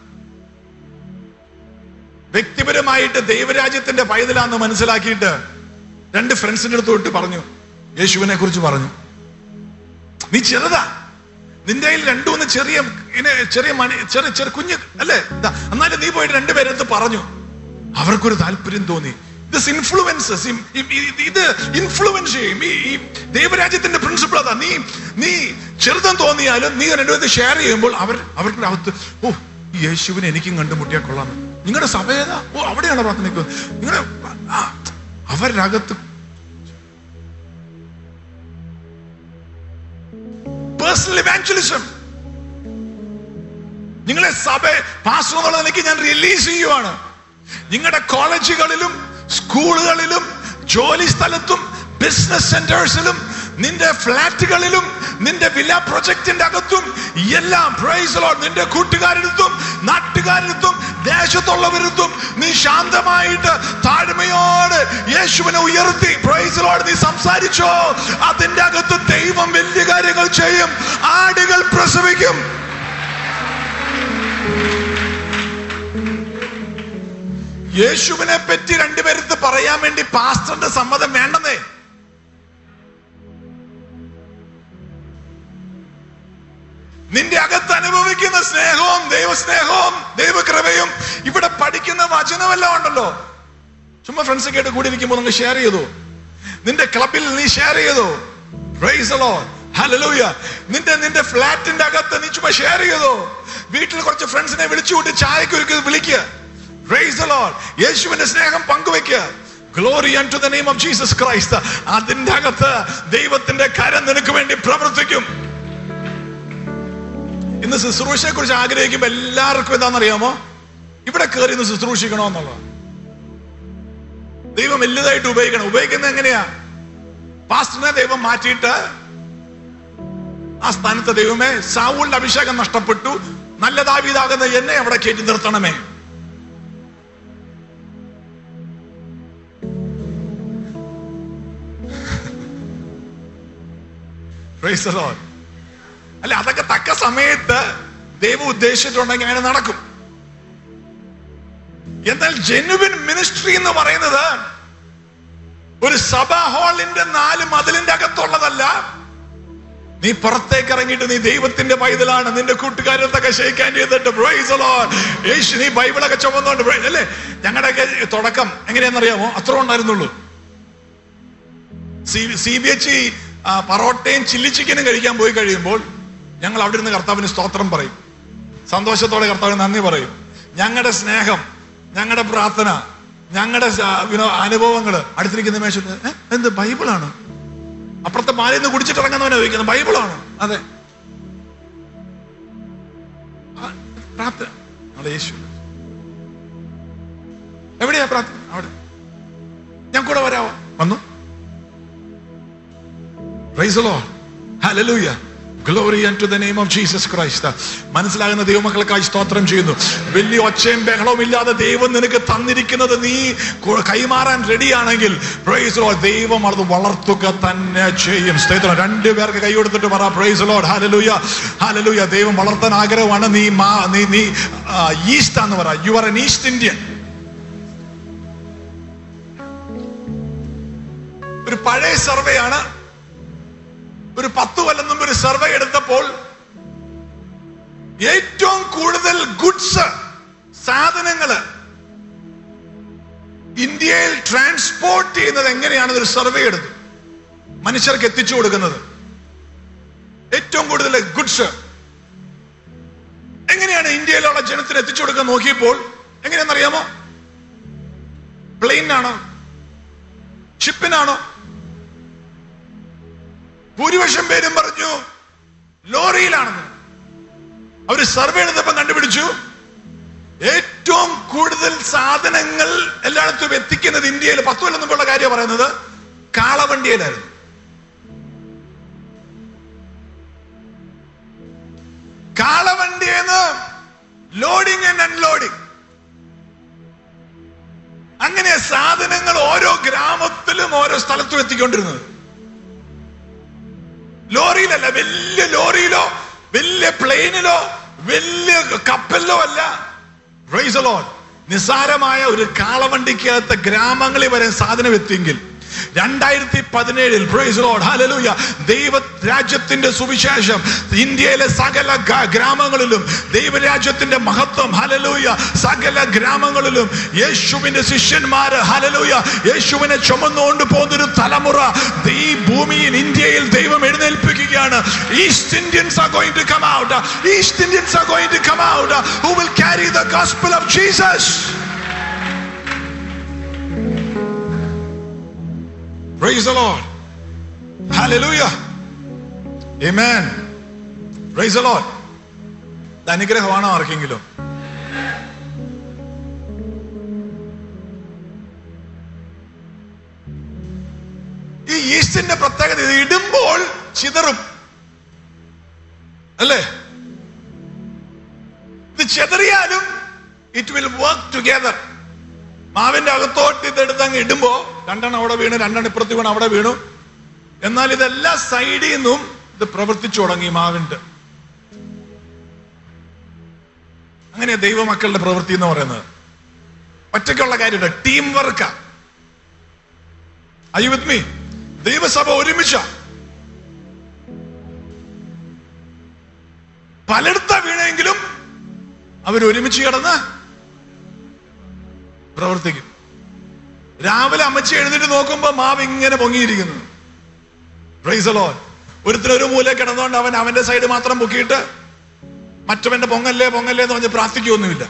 വ്യക്തിപരമായിട്ട് ദൈവരാജ്യത്തിന്റെ പൈതലാന്ന് മനസ്സിലാക്കിയിട്ട് രണ്ട് ഫ്രണ്ട്സിന്റെ അടുത്ത് തൊട്ട് പറഞ്ഞു യേശുവിനെ കുറിച്ച് പറഞ്ഞു നീ ചെറുതാ നിന്റെ കയ്യിൽ രണ്ടു മൂന്ന് ചെറിയ ഇങ്ങനെ ചെറിയ മണി ചെറിയ ചെറിയ കുഞ്ഞ് അല്ലേ ഇതാ, എന്നാലും നീ പോയിട്ട് രണ്ടുപേരടുത്ത് പറഞ്ഞു അവർക്കൊരു താല്പര്യം തോന്നി ദിസ് ഇൻഫ്ലുവൻസസ് ഇത് ഇൻഫ്ലുവൻസ് ചെയ്യും ഈ ഈ ദൈവരാജ്യത്തിന്റെ പ്രിൻസിപ്പിൾ അതാ നീ നീ ചെറുതം തോന്നിയാലും നീ രണ്ടുപേർക്ക് ഷെയർ ചെയ്യുമ്പോൾ അവർ അവരുടെ അകത്ത് ഓ ഈ യേശുവിനെ എനിക്കും കണ്ടുമുട്ടിയാൽ കൊള്ളാം നിങ്ങളുടെ സഭ ഏതാ ഓ അവിടെയാണ് പ്രാർത്ഥനയ്ക്കുന്നത് നിങ്ങളുടെ ആ, അവരുടെ അകത്ത് പേഴ്സണൽ ഇവാഞ്ചലിസം നിങ്ങളെ സഭ പാസ്റ്റർ എന്നുള്ള നിലയ്ക്ക് ഞാൻ റിലീസ് ചെയ്യുവാണ് നിങ്ങളുടെ കോളേജുകളിലും സ്കൂളുകളിലും ജോലി സ്ഥലത്തും ബിസിനസ് സെന്റേഴ്സിലും നിന്റെ ഫ്ലാറ്റുകളിലും നിന്റെ വില പ്രൊജക്ടിന്റെ അകത്തും എല്ലാം പ്രൈസ് ലോഡ് നിന്റെ കൂട്ടുകാരടുത്തും നാട്ടുകാരടുത്തും ദേശത്തുള്ളവരടുത്തും നീ ശാന്തമായിട്ട് താഴ്മയോട് യേശുവിനെ ഉയർത്തി പ്രൈസ് ലോഡ് നീ സംസാരിച്ചോ അതിന്റെ അകത്ത് ദൈവം വലിയ കാര്യങ്ങൾ ചെയ്യും ആടുകൾ പ്രസവിക്കും യേശുവിനെ പറ്റി രണ്ടുപേരത്ത് പറയാൻ വേണ്ടി പാസ്റ്ററിന്റെ സമ്മതം വേണ്ടെന്നേ നിന്റെ അകത്ത് അനുഭവിക്കുന്ന സ്നേഹവും ദൈവസ്നേഹവും ദൈവകൃപയും ഇവിടെ പഠിക്കുന്ന വചനമെല്ലാം ഉണ്ടല്ലോ ചുമ്മാ ഫ്രണ്ട്സ് കേട്ട് കൂടി ഇരിക്കുമ്പോൾ നിങ്ങൾ ഷെയർ ചെയ്തു നിന്റെ ക്ലബിൽ നീ ഷെയർ ചെയ്തു Praise the Lord. Hallelujah. നിന്റെ നിന്റെ ഫ്ലാറ്റിന്റെ അകത്ത് നീ ചുമ്മാ ഷെയർ ചെയ്തു വീട്ടിൽ കുറച്ച് ഫ്രണ്ട്സിനെ വിളിച്ചു കൂട്ടി ചായക്ക് ഒരു വിളിക്കുക Praise the Lord. യേശുവിന്റെ സ്നേഹം പങ്കുവെക്കുക glory to the name of Jesus Christ അതിന്റെ അകത്ത് ദൈവത്തിന്റെ കരം നിനക്ക് വേണ്ടി പ്രവർത്തിക്കും ഇന്ന് ശുശ്രൂഷയെ കുറിച്ച് ആഗ്രഹിക്കുമ്പോൾ എല്ലാവർക്കും എന്താണെന്നറിയാമോ ഇവിടെ കയറി ഇന്ന് ശുശ്രൂഷിക്കണോന്നുള്ളത് ദൈവം വലുതായിട്ട് ഉപയോഗിക്കണം ഉപയോഗിക്കുന്നത് എങ്ങനെയാ പാസ്റ്ററിനെ ദൈവം മാറ്റിയിട്ട് ആ സ്ഥാനത്ത് ദൈവമേ സാവൂളിന്റെ അഭിഷേകം നഷ്ടപ്പെട്ടു നല്ല ദാവീദാകുന്ന എന്നെ അവിടെ കയറ്റി നിർത്തണമേ Praise the Lord. അല്ല അതൊക്കെ തക്ക സമയത്ത് ദൈവം ഉദ്ദേശിച്ചിട്ടുണ്ടെങ്കിൽ അങ്ങനെ നടക്കും എന്നാൽ ജെനുവിൻ മിനിസ്ട്രി എന്ന് പറയുന്നത് ഒരു സഭാ ഹാളിന്റെ നാല് മതിലിന്റെ അകത്തുള്ളതല്ല നീ പുറത്തേക്ക് ഇറങ്ങിയിട്ട് നീ ദൈവത്തിന്റെ പൈതലാണ് നിന്റെ കൂട്ടുകാരത്തൊക്കെ ഷെയ്ക്കാൻ ചെയ്തിട്ട് praise the Lord. യേശു നീ ബൈബിളൊക്കെ ചുമന്നുകൊണ്ട് praise- അല്ലേ ഞങ്ങളുടെയൊക്കെ തുടക്കം എങ്ങനെയാണെന്നറിയാമോ അത്ര ഉണ്ടായിരുന്നുള്ളൂ സി ബി എച്ച് പറോട്ടയും ചില്ലി ചിക്കനും കഴിക്കാൻ പോയി കഴിയുമ്പോൾ ഞങ്ങൾ അവിടെ ഇരുന്ന് കർത്താവിന് സ്തോത്രം പറയും സന്തോഷത്തോടെ കർത്താവിന് നന്ദി പറയും ഞങ്ങളുടെ സ്നേഹം ഞങ്ങളുടെ പ്രാർത്ഥന ഞങ്ങളുടെ വിനോ അനുഭവങ്ങൾ അടുത്തിരിക്കുന്ന മേശത്ത് "ഏ, എന്ത് ബൈബിളാണ് അപ്പുറത്തെ മാലിൽ നിന്ന് കുടിച്ചിട്ട് ഇറങ്ങുന്നവനെ ചോദിക്കുന്നത് ബൈബിളാണ് അതെ ആ, പ്രാർത്ഥന അവിടെ യേശു എവിടെയാ പ്രാർത്ഥന അവിടെ ഞാൻ കൂടെ വരാവോ വന്നു Praise the Lord. Hallelujah. Glory unto the name of Jesus Christ. മനസ്സിലാകുന്ന ദൈവമക്കൾക്കായി സ്തോത്രം ചെയ്യുന്നു വലിയ ഒച്ചയും ബഹളവും ഇല്ലാതെ ദൈവം നിനക്ക് തന്നിരിക്കുന്നത് നീ കൊ- കൈമാറാൻ റെഡിയാണെങ്കിൽ പ്രൈസ് ലോഡ് ദൈവം അത് വളർത്തുക തന്നെ ചെയ്യും സ്തോത്രം രണ്ടുപേർക്ക് കൈ കൊടുത്തിട്ട് പറ പ്രൈസ് ലോഡ് ഹാലലൂയ ഹാലലൂയ ദൈവം വളർത്താൻ ആഗ്രഹമാണ് നീ മാ നീ നീ ഈസ്റ്റ് എന്ന് പറ you are an East Indian ഒരു പഴയ സർവേ ആണ് ഒരു പത്ത് കൊല്ലം മുമ്പ് ഒരു സർവേ എടുത്തപ്പോൾ ഏറ്റവും കൂടുതൽ ഗുഡ്സ് സാധനങ്ങള് ഇന്ത്യയിൽ ട്രാൻസ്പോർട്ട് ചെയ്യുന്നത് എങ്ങനെയാണ് ഒരു സർവേ എടുത്തു മനുഷ്യർക്ക് എത്തിച്ചു കൊടുക്കുന്നത് ഏറ്റവും കൂടുതൽ ഗുഡ്സ് എങ്ങനെയാണ് ഇന്ത്യയിലുള്ള ജനത്തിന് എത്തിച്ചു കൊടുക്കാൻ നോക്കിയപ്പോൾ എങ്ങനെയാണെന്നറിയാമോ പ്ലെയിനാണോ ഷിപ്പിനാണോ ഭൂരിപക്ഷം പേരും പറഞ്ഞു ലോറിയിലാണെന്ന് അവര് സർവേ എടുത്തപ്പം കണ്ടുപിടിച്ചു ഏറ്റവും കൂടുതൽ സാധനങ്ങൾ എല്ലായിടത്തും എത്തിക്കുന്നത് ഇന്ത്യയിൽ പത്ത് കൊല്ലം മുമ്പുള്ള കാര്യം പറയുന്നത് കാളവണ്ടിയിലായിരുന്നു കാളവണ്ടിയെന്ന് ലോഡിങ് ആൻഡ് അൺലോഡിങ് അങ്ങനെ സാധനങ്ങൾ ഓരോ ഗ്രാമത്തിലും ഓരോ സ്ഥലത്തും എത്തിക്കൊണ്ടിരുന്നത് ലോറിയിലല്ല വലിയ ലോറിയിലോ വലിയ പ്ലെയിനിലോ വലിയ കപ്പലിലോ അല്ല Praise the Lord. നിസ്സാരമായ ഒരു കാളവണ്ടിക്കകത്ത് ഗ്രാമങ്ങളിൽ വരെ സാധനം എത്തിയെങ്കിൽ രണ്ടായിരത്തി പതിനേഴിൽ പ്രൈസ് ലോഡ് ഹലലൂയ ദൈവ രാജ്യത്തിന്റെ സുവിശേഷം ഇന്ത്യയിലെ സകല ഗ- ഗ്രാമങ്ങളിലും ദൈവരാജ്യത്തിന്റെ മഹത്വം ഹലലൂയ സകല ഗ്രാമങ്ങളിലും യേശുവിന്റെ ശിഷ്യന്മാര് ഹലലൂയ യേശുവിനെ ചുമന്നുകൊണ്ട് പോകുന്നൊരു തലമുറ ഈ ഭൂമിയിൽ ഇന്ത്യയിൽ ദൈവം എഴുന്നേൽപ്പിക്കുകയാണ് East Indians are going to come out East Indians are going to come out who will carry the gospel of Jesus Praise the Lord. Hallelujah. Amen. Praise the Lord. ഇത് അനുഗ്രഹമാണോ ആർക്കെങ്കിലും ഈ ഈസ്റ്റിന്റെ പ്രത്യേകത ഇത് ഇടുമ്പോൾ ചിതറും അല്ലേ ഇത് ചെതറിയാലും ഇറ്റ് വിൽ വർക്ക് ടുഗെദർ മാവിന്റെ അകത്തോട്ട് ഇതെടുത്ത് അങ്ങ് ഇടുമ്പോ രണ്ടെണ്ണം അവിടെ വീണു രണ്ടെണ്ണം ഇപ്പുറത്ത് വീണു അവിടെ വീണു എന്നാൽ ഇതെല്ലാ സൈഡിൽ നിന്നും ഇത് പ്രവർത്തിച്ചു തുടങ്ങി മാവിന്റെ അങ്ങനെ ദൈവമക്കളുടെ പ്രവൃത്തി എന്ന് പറയുന്നത് ഒറ്റയ്ക്കുള്ള കാര്യമുണ്ട് ടീം വർക്കാ ഐ വിത്ത് മീ ദൈവസഭ ഒരുമിച്ച പലയിടത്ത വീണെങ്കിലും അവർ ഒരുമിച്ച് കിടന്ന് പ്രവർത്തിക്കും രാവിലെ അമ്മച്ചി എഴുന്നേറ്റ് നോക്കുമ്പോ മാവ് ഇങ്ങനെ പൊങ്ങിയിരിക്കുന്നു പ്രൈസലോ ഒരുത്തർ ഒരു മൂല കിടന്നുകൊണ്ട് അവൻ അവന്റെ സൈഡ് മാത്രം പൊക്കിയിട്ട് മറ്റവന്റെ പൊങ്ങല്ലേ പൊങ്ങല്ലേ എന്ന് പറഞ്ഞ് പ്രാർത്ഥിക്കുകയൊന്നുമില്ല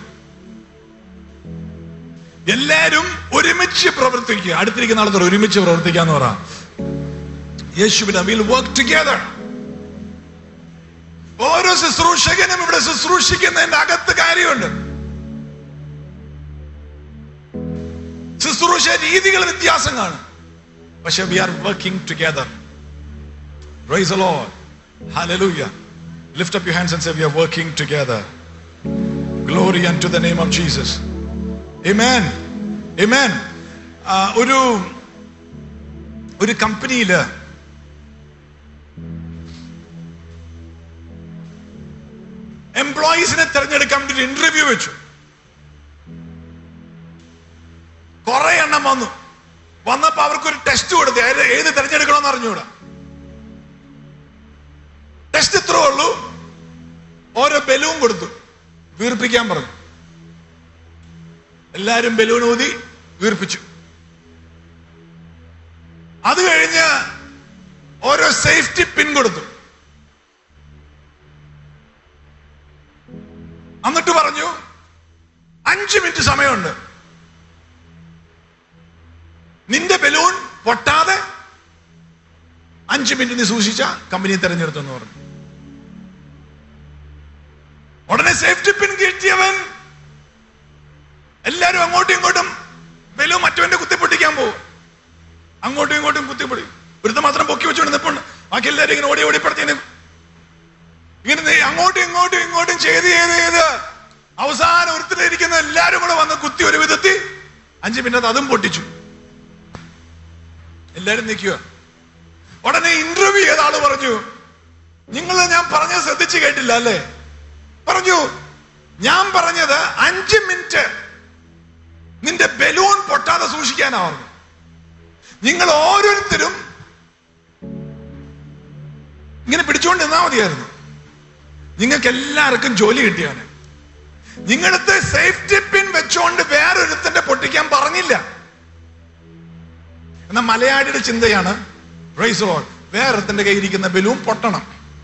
എല്ലാരും ഒരുമിച്ച് പ്രവർത്തിക്കുക അടുത്തിരിക്കുന്ന ആൾക്കാർ ഒരുമിച്ച് പ്രവർത്തിക്കാന്ന് പറ യേശുവിനെ വിൽ വർക്ക് ടുഗദർ ഓരോ ശുശ്രൂഷകനും ഇവിടെ ശുശ്രൂഷിക്കുന്നതിന്റെ അകത്ത് കാര്യമുണ്ട് ശുശ്രൂഷ രീതികൾ വ്യത്യാസം കാണും പക്ഷെ we are working together praise Lord hallelujah lift up your hands and say we are working together glory and to the name of Jesus Amen. Amen. ആ, ഒരു ഒരു കമ്പനിയില് എംപ്ലോയീസിനെ തിരഞ്ഞെടുക്കാൻ വേണ്ടി ഇന്റർവ്യൂ വെച്ചു കുറെ എണ്ണം വന്നു വന്നപ്പോ അവർക്ക് ഒരു ടെസ്റ്റ് കൊടുത്തു ഏത് ഏത് തിരഞ്ഞെടുക്കണമെന്ന് അറിഞ്ഞൂടാ ടെസ്റ്റ് ഇത്രേ ഉള്ളൂ ഓരോ ബലൂൺ കൊടുത്തു വീർപ്പിക്കാൻ പറഞ്ഞു എല്ലാരും ബലൂൺ ഊതി വീർപ്പിച്ചു അത് കഴിഞ്ഞ് ഓരോ സേഫ്റ്റി പിൻ കൊടുത്തു എന്നിട്ട് പറഞ്ഞു അഞ്ച് മിനിറ്റ് സമയമുണ്ട് നിന്റെ ബലൂൺ പൊട്ടാതെ അഞ്ച് മിനിറ്റ് നീ സൂക്ഷിച്ച കമ്പനി തെരഞ്ഞെടുത്തു എന്ന് പറഞ്ഞു ഉടനെ സേഫ്റ്റി പിൻ കിട്ടിയവൻ എല്ലാരും അങ്ങോട്ടും ഇങ്ങോട്ടും ബലൂൺ മറ്റവന്റെ കുത്തിപ്പൊട്ടിക്കാൻ പോകും അങ്ങോട്ടും ഇങ്ങോട്ടും കുത്തിപ്പൊടി ഒരുത്ത മാത്രം പൊക്കി വെച്ചോണ്ട് നിൽപ്പുണ്ട് ബാക്കി എല്ലാരും ഇങ്ങനെ ഓടി ഓടിപ്പടത്തിന് ഇങ്ങനെ നീ അങ്ങോട്ടും ഇങ്ങോട്ടും ഇങ്ങോട്ടും ചെയ്ത് ചെയ്ത് ചെയ്ത് അവസാനം ഒരുത്തിലിരിക്കുന്ന എല്ലാരും കൂടെ വന്ന് കുത്തി ഒരു വിധത്തിൽ അഞ്ച് മിനിറ്റ് അതും പൊട്ടിച്ചു എല്ലാരും നിൽക്കുക ഉടനെ ഇന്റർവ്യൂ ചെയ്ത ആള് പറഞ്ഞു നിങ്ങൾ ഞാൻ പറഞ്ഞത് ശ്രദ്ധിച്ചു കേട്ടില്ല അല്ലേ പറഞ്ഞു ഞാൻ പറഞ്ഞത് അഞ്ച് മിനിറ്റ് നിന്റെ ബലൂൺ പൊട്ടാതെ സൂക്ഷിക്കാനാ പറഞ്ഞു നിങ്ങൾ ഓരോരുത്തരും ഇങ്ങനെ പിടിച്ചുകൊണ്ട് നിന്നാ മതിയായിരുന്നു നിങ്ങൾക്ക് എല്ലാവർക്കും ജോലി കിട്ടിയാണ് നിങ്ങളടുത്ത് സേഫ്റ്റി പിൻ വെച്ചുകൊണ്ട് വേറൊരുത്തന്റെ പൊട്ടിക്കാൻ പറഞ്ഞില്ല എന്നാ മലയാളിയുടെ ചിന്തയാണ് റൈസ് ലോഡ് വേറൊരുത്തന്റെ കയ്യിൽ ഇരിക്കുന്ന ബലൂൺ പൊട്ടണം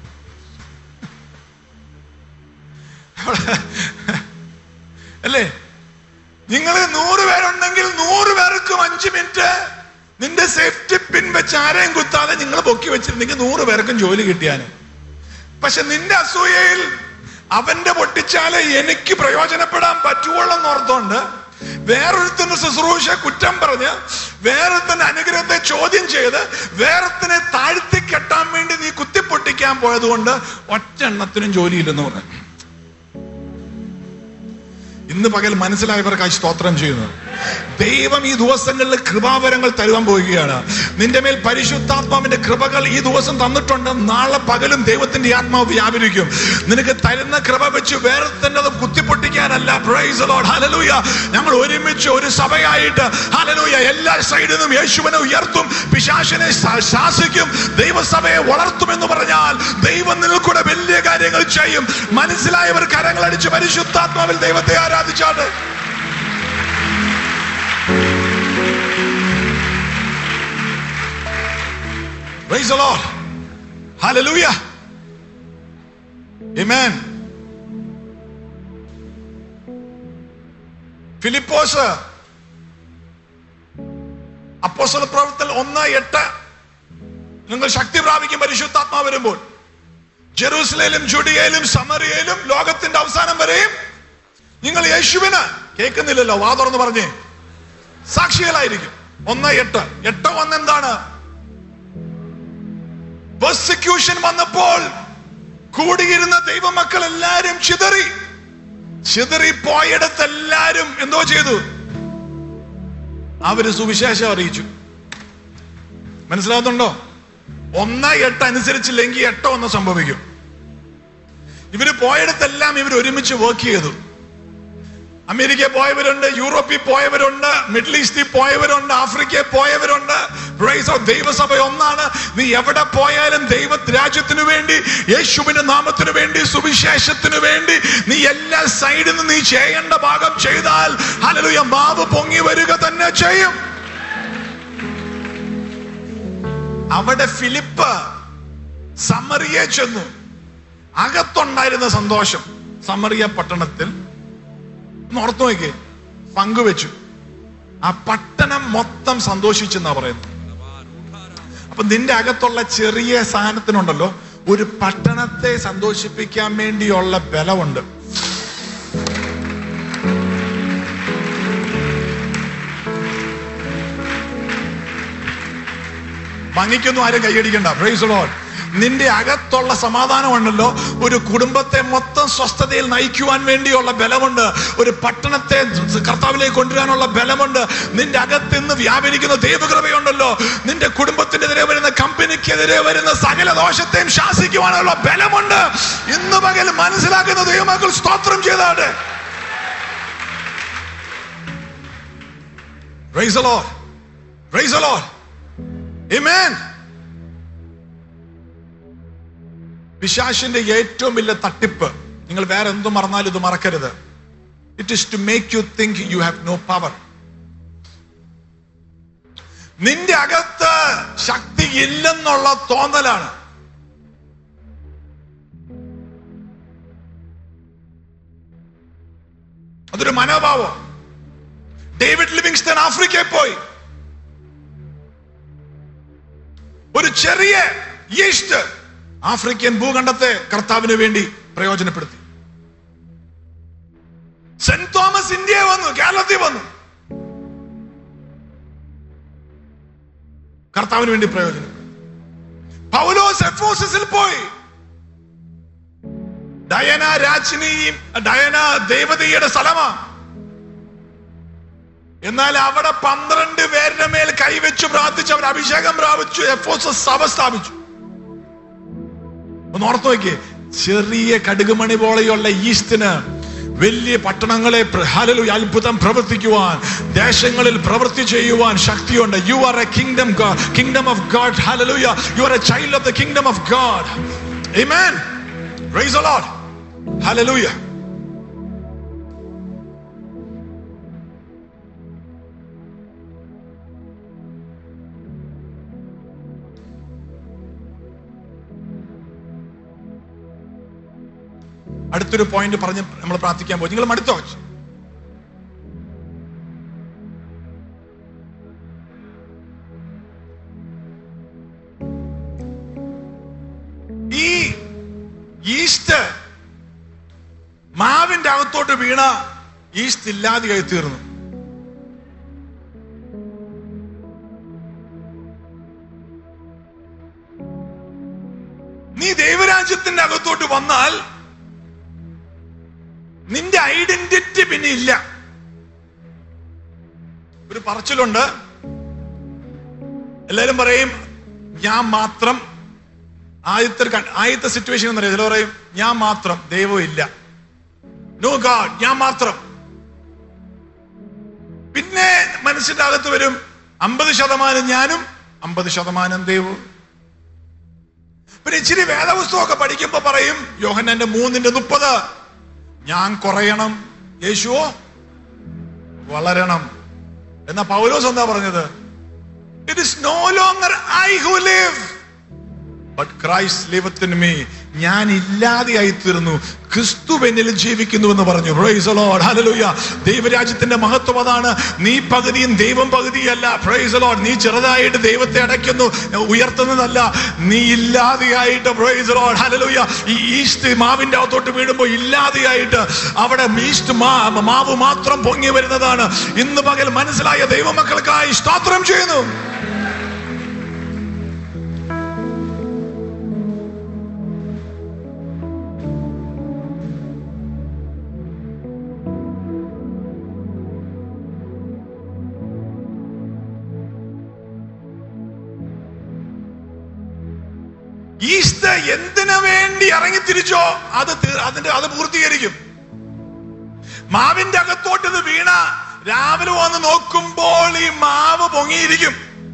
അല്ലേ നിങ്ങൾ നൂറ് പേരുണ്ടെങ്കിൽ നൂറ് പേർക്കും അഞ്ച് മിനിറ്റ് നിന്റെ സേഫ്റ്റി പിൻ വെച്ച് ആരെയും കുത്താതെ നിങ്ങൾ പൊക്കി വെച്ചിരുന്നെങ്കിൽ നൂറ് പേർക്കും ജോലി കിട്ടിയാന് പക്ഷെ നിന്റെ അസൂയയിൽ അവന്റെ പൊട്ടിച്ചാല് എനിക്ക് പ്രയോജനപ്പെടാൻ പറ്റുവുള്ളെന്ന് ഓർത്തോണ്ട് വേറൊരുത്തന്റെ ശുശ്രൂഷ കുറ്റം പറഞ്ഞ് വേറൊരുത്തന്റെ അനുഗ്രഹത്തെ ചോദ്യം ചെയ്ത് വേറൊരുത്തനെ താഴ്ത്തി കെട്ടാൻ വേണ്ടി നീ കുത്തിപ്പൊട്ടിക്കാൻ പോയത് കൊണ്ട് ഒറ്റ എണ്ണത്തിനും ജോലിയില്ലെന്ന് പറഞ്ഞു ഇന്ന് പകൽ മനസ്സിലായവർക്കായി സ്തോത്രം ചെയ്യുന്നു ദൈവം ഈ ദിവസങ്ങളിൽ കൃപാവരങ്ങൾ തരുവാൻ പോവുകയാണ് നിന്റെ മേൽ പരിശുദ്ധാത്മാവിന്റെ കൃപകൾ ഈ ദിവസം തന്നിട്ടുണ്ട് നാളെ പകലും ദൈവത്തിന്റെ ആത്മാവ് വ്യാപരിക്കും നിനക്ക് തരുന്ന കൃപ വെച്ച് വേറെ തന്നെ അത് കുത്തിപ്പൊട്ടിക്കാനല്ല പ്രൈസ് ലോഡ് ഹലലൂയ ഞങ്ങൾ ഒരുമിച്ച് ഒരു സഭയായിട്ട് ഹലലൂയ എല്ലാ സൈഡിൽ നിന്നും യേശുവിനെ ഉയർത്തും പിശാശിനെ ശാ- ശാസിക്കും ദൈവസഭയെ വളർത്തുമെന്ന് പറഞ്ഞാൽ ദൈവം നിൽക്കൂടെ വലിയ കാര്യങ്ങൾ ചെയ്യും മനസ്സിലായവർ കരങ്ങളടിച്ച് പരിശുദ്ധാത്മാവിൽ ദൈവത്തെ ആരാധിച്ചാണ് Praise the Lord. Hallelujah. Amen. Philipose അപ്പോസ്തല പ്രവർത്തനം ഒന്ന് എട്ട് നിങ്ങൾ ശക്തി പ്രാപിക്കും പരിശുദ്ധാത്മാ വരുമ്പോൾ ജെറൂസലേലും ജുഡിയയിലും സമറിയയിലും ലോകത്തിന്റെ അവസാനം വരെയും നിങ്ങൾ യേശുവിന് കേൾക്കുന്നില്ലല്ലോ വാ തുറന്ന് പറഞ്ഞേ സാക്ഷികളായിരിക്കും ഒന്ന് എട്ട് എട്ട് ഒന്ന് എന്താണ് പെർസിക്യൂഷൻ വന്നപ്പോൾ കൂടിയിരുന്ന ദൈവമക്കൾ എല്ലാരും ചിതറി ചിതറി പോയിടത്ത് എല്ലാരും എന്തോ ചെയ്തു അവര് സുവിശേഷം അറിയിച്ചു മനസ്സിലാവുന്നുണ്ടോ ഒന്ന് എട്ട് അനുസരിച്ചില്ലെങ്കിൽ എട്ടോ ഒന്ന് സംഭവിക്കും ഇവര് പോയിടത്തെല്ലാം ഇവർ ഒരുമിച്ച് വർക്ക് ചെയ്തു അമേരിക്കയിൽ പോയവരുണ്ട് യൂറോപ്പിൽ പോയവരുണ്ട് മിഡിൽ ഈസ്റ്റിൽ പോയവരുണ്ട് ആഫ്രിക്കയിൽ പോയവരുണ്ട് Praise God. ദൈവസഭ ഒന്നാണ് നീ എവിടെ പോയാലും ദൈവ രാജ്യത്തിനു വേണ്ടി യേശുവിന്റെ നാമത്തിനു വേണ്ടി സുവിശേഷത്തിനു വേണ്ടി നീ എല്ലാ സൈഡിൽ നിന്ന് നീ ചെയ്യേണ്ട ഭാഗം ചെയ്താൽ ഹല്ലേലൂയ മാവ് പൊങ്ങി വരിക തന്നെ ചെയ്യും അവിടെ ഫിലിപ്പ് സമറിയെ ചെന്നു അകത്തുണ്ടായിരുന്ന സന്തോഷം സമറിയ പട്ടണത്തിൽ ഒന്ന് ഓർത്തു നോക്കിയേ പങ്കുവെച്ചു ആ പട്ടണം മൊത്തം സന്തോഷിച്ചെന്നാ പറയുന്നത് അപ്പൊ നിന്റെ അകത്തുള്ള ചെറിയ സാധനത്തിനുണ്ടല്ലോ ഒരു പട്ടണത്തെ സന്തോഷിപ്പിക്കാൻ വേണ്ടിയുള്ള ബലമുണ്ട് ഭംഗിക്കൊന്നും ആരും കൈയടിക്കണ്ട പ്രൈസ് ലോഡ് നിന്റെ അകത്തുള്ള സമാധാനമുണ്ടല്ലോ ഒരു കുടുംബത്തെ മൊത്തം സ്വസ്ഥതയിൽ നയിക്കുവാൻ വേണ്ടിയുള്ള ബലമുണ്ട് ഒരു പട്ടണത്തെ കർത്താവിലേക്ക് കൊണ്ടുവരാനുള്ള ബലമുണ്ട് നിന്റെ അകത്ത് ഇന്ന് വ്യാപരിക്കുന്ന ദൈവകൃപയുണ്ടല്ലോ നിന്റെ കുടുംബത്തിനെതിരെ വരുന്ന കമ്പനിക്കെതിരെ വരുന്ന സകല ദോഷത്തെയും ശാസിക്കുവാനുള്ള ബലമുണ്ട് ഇന്ന് പകൽ മനസ്സിലാക്കുന്ന ദൈവമക്കൾ സ്തോത്രം ചെയ്താട്ടെ Praise the Lord. Praise the Lord. Amen. പിശാശിന്റെ ഏറ്റവും വലിയ തട്ടിപ്പ് നിങ്ങൾ വേറെ എന്തും മറന്നാലും ഇത് മറക്കരുത് it is to make you think you have no power നിന്റെ അകത്ത് ശക്തി ഇല്ലെന്നുള്ള തോന്നലാണ് അതൊരു മനോഭാവം ഡേവിഡ് ലിവിങ്സ്റ്റൺ ആഫ്രിക്കയിൽ പോയി ഒരു ചെറിയ ഈസ്റ്റ് ആഫ്രിക്കൻ ഭൂഖണ്ഡത്തെ കർത്താവിന് വേണ്ടി പ്രയോജനപ്പെടുത്തി സെന്റ് തോമസ് ഇന്ത്യ വന്നു കേരളത്തിൽ വന്നു കർത്താവിന് വേണ്ടി പ്രയോജനപ്പെടുത്തി പൗലോസ് എഫോസിസിൽ പോയി ഡയന രാജ്ഞിയും ഡയന ദേവതയുടെ സ്ഥലമാ എന്നാൽ അവിടെ പന്ത്രണ്ട് പേരുടെ മേൽ കൈവച്ച് പ്രാർത്ഥിച്ച് അവർ അഭിഷേകം പ്രാപിച്ചു എഫോസസ് സഭ സ്ഥാപിച്ചു ഒന്ന് ഓർത്തു നോക്കിയേ ചെറിയ കടുകുമണി പോലെയുള്ള ഈസ്റ്റിന് വലിയ പട്ടണങ്ങളെ പ്ര- ഹല്ലേലൂയ, അത്ഭുതം പ്രവർത്തിക്കുവാൻ ദേശങ്ങളിൽ പ്രവൃത്തി ചെയ്യുവാൻ ശക്തിയുണ്ട് you are a kingdom kingdom of God hallelujah you are a child of the kingdom of God amen praise the Lord hallelujah അടുത്തൊരു പോയിന്റ് പറഞ്ഞ് നമ്മൾ പ്രാർത്ഥിക്കാൻ പോകും നിങ്ങൾ മടുത്തോ ഈ ഈസ്റ്റ് മാവിന്റെ അകത്തോട്ട് വീണ ഈസ്റ്റ് ഇല്ലാതെയായി തീർന്നു നീ ദൈവരാജ്യത്തിന്റെ അകത്തോട്ട് വന്നാൽ നിന്റെ ഐഡന്റിറ്റി പിന്നെ ഇല്ല ഒരു പറച്ചിലുണ്ട് എല്ലാരും പറയും ഞാൻ മാത്രം ആദ്യത്തെ ഒരു കൺ- ആദ്യത്തെ സിറ്റുവേഷൻ എന്ന് പറയും ചില പറയും ഞാൻ മാത്രം ദൈവം ഇല്ല നോ ഗാഡ് ഞാൻ മാത്രം പിന്നെ മനസ്സിന്റെ അകത്ത് വരും അമ്പത് ശതമാനം ഞാനും അമ്പത് ശതമാനം ദൈവവും പിന്നെ ഇച്ചിരി വേദപുസ്തകമൊക്കെ പഠിക്കുമ്പോ പറയും യോഹന്നന്റെ മൂന്നിന്റെ മുപ്പത് ഞാൻ കുറയണം യേശുവോ വളരണം എന്നാ പൗലോസ് എന്താ പറഞ്ഞത് it is no longer I who live but Christ liveth in me ഞാൻ ഇല്ലാതെയായി തീർന്നു ക്രിസ്തു എന്നിൽ ജീവിക്കുന്നു എന്ന് പറഞ്ഞു പ്രൈസ് ലോഡ് ഹല്ലേലൂയ ദൈവരാജ്യത്തിന്റെ മഹത്വം അതാണ് നീ പകുതിയും ദൈവം പകുതിയല്ല പ്രൈസ് ലോഡ് നീ ചെറുതായിട്ട് ദൈവത്തെ അടയ്ക്കുന്നു ഉയർത്തുന്നതല്ല നീ ഇല്ലാതെയായിട്ട് പ്രൈസ് ലോഡ് ഹല്ലേലൂയ ഈ ഈസ്റ്റ് മാവിന്റെ അകത്തോട്ട് വീഴുമ്പോൾ ഇല്ലാതെയായിട്ട് അവിടെ ഈസ്റ്റ് മാ- മാവ് മാത്രം പൊങ്ങി വരുന്നതാണ് ഇന്ന് പകൽ മനസ്സിലായ ദൈവമക്കൾക്കായി സ്തോത്രം ചെയ്യുന്നു ഈസ്റ്റ് എന്തിനു വേണ്ടി ഇറങ്ങി തിരിച്ചോ അത് തീ- അതിന്റെ അത് പൂർത്തീകരിക്കും മാവിന്റെ അകത്തോട്ട് ഇത് വീണ രാവിലെ വന്ന് നോക്കുമ്പോൾ ഈ മാവ് പൊങ്ങിയിരിക്കും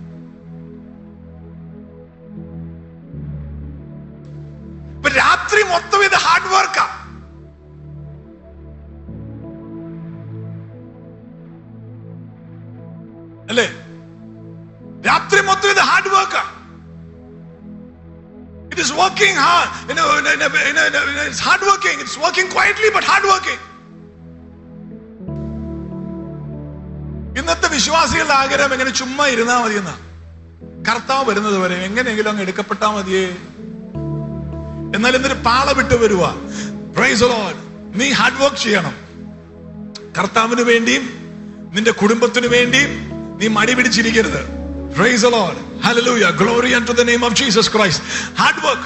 ഇപ്പൊ രാത്രി മൊത്തം ഇത് ഹാർഡ് വർക്കാ അല്ലേ രാത്രി മൊത്തം ഇത് ഹാർഡ് വർക്കാ It is working hard. You know, in a- in a- in a- in a- it's hard working. It's working quietly, but hard working. ഇന്നത്തെ വിശ്വാസികളുടെ ആഗ്രഹം എങ്ങനെ ചുമ്മാ ഇരുന്നാ മതി എന്നാ കർത്താവ് വരുന്നത് വരെ എങ്ങനെയെങ്കിലും അങ്ങ് എടുക്കപ്പെട്ടാ മതിയേ എന്നാൽ ഇന്നൊരു പാള വിട്ട് വരുക പ്രൈസ് ലോഡ് നീ ഹാർഡ് വർക്ക് ചെയ്യണം കർത്താവിന് വേണ്ടിയും നിന്റെ കുടുംബത്തിന് വേണ്ടിയും നീ മടി പിടിച്ചിരിക്കരുത് Praise the Lord. Hallelujah. Glory unto the name of Jesus Christ. Hard work.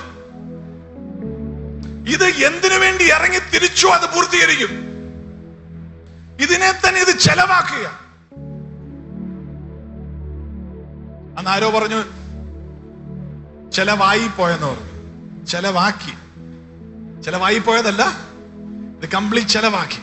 ഇത് എന്തിനു വേണ്ടി ഇറങ്ങി തിരിച്ചു അത് പൂർത്തീകരിക്കും ഇതിനെ തന്നെ ഇത് ചെലവാക്കുക അന്ന് ആരോ പറഞ്ഞു ചെലവായി പോയെന്ന് പറഞ്ഞു ചെലവാക്കി ചെലവായി പോയതല്ല ഇത് കംപ്ലീറ്റ് ചെലവാക്കി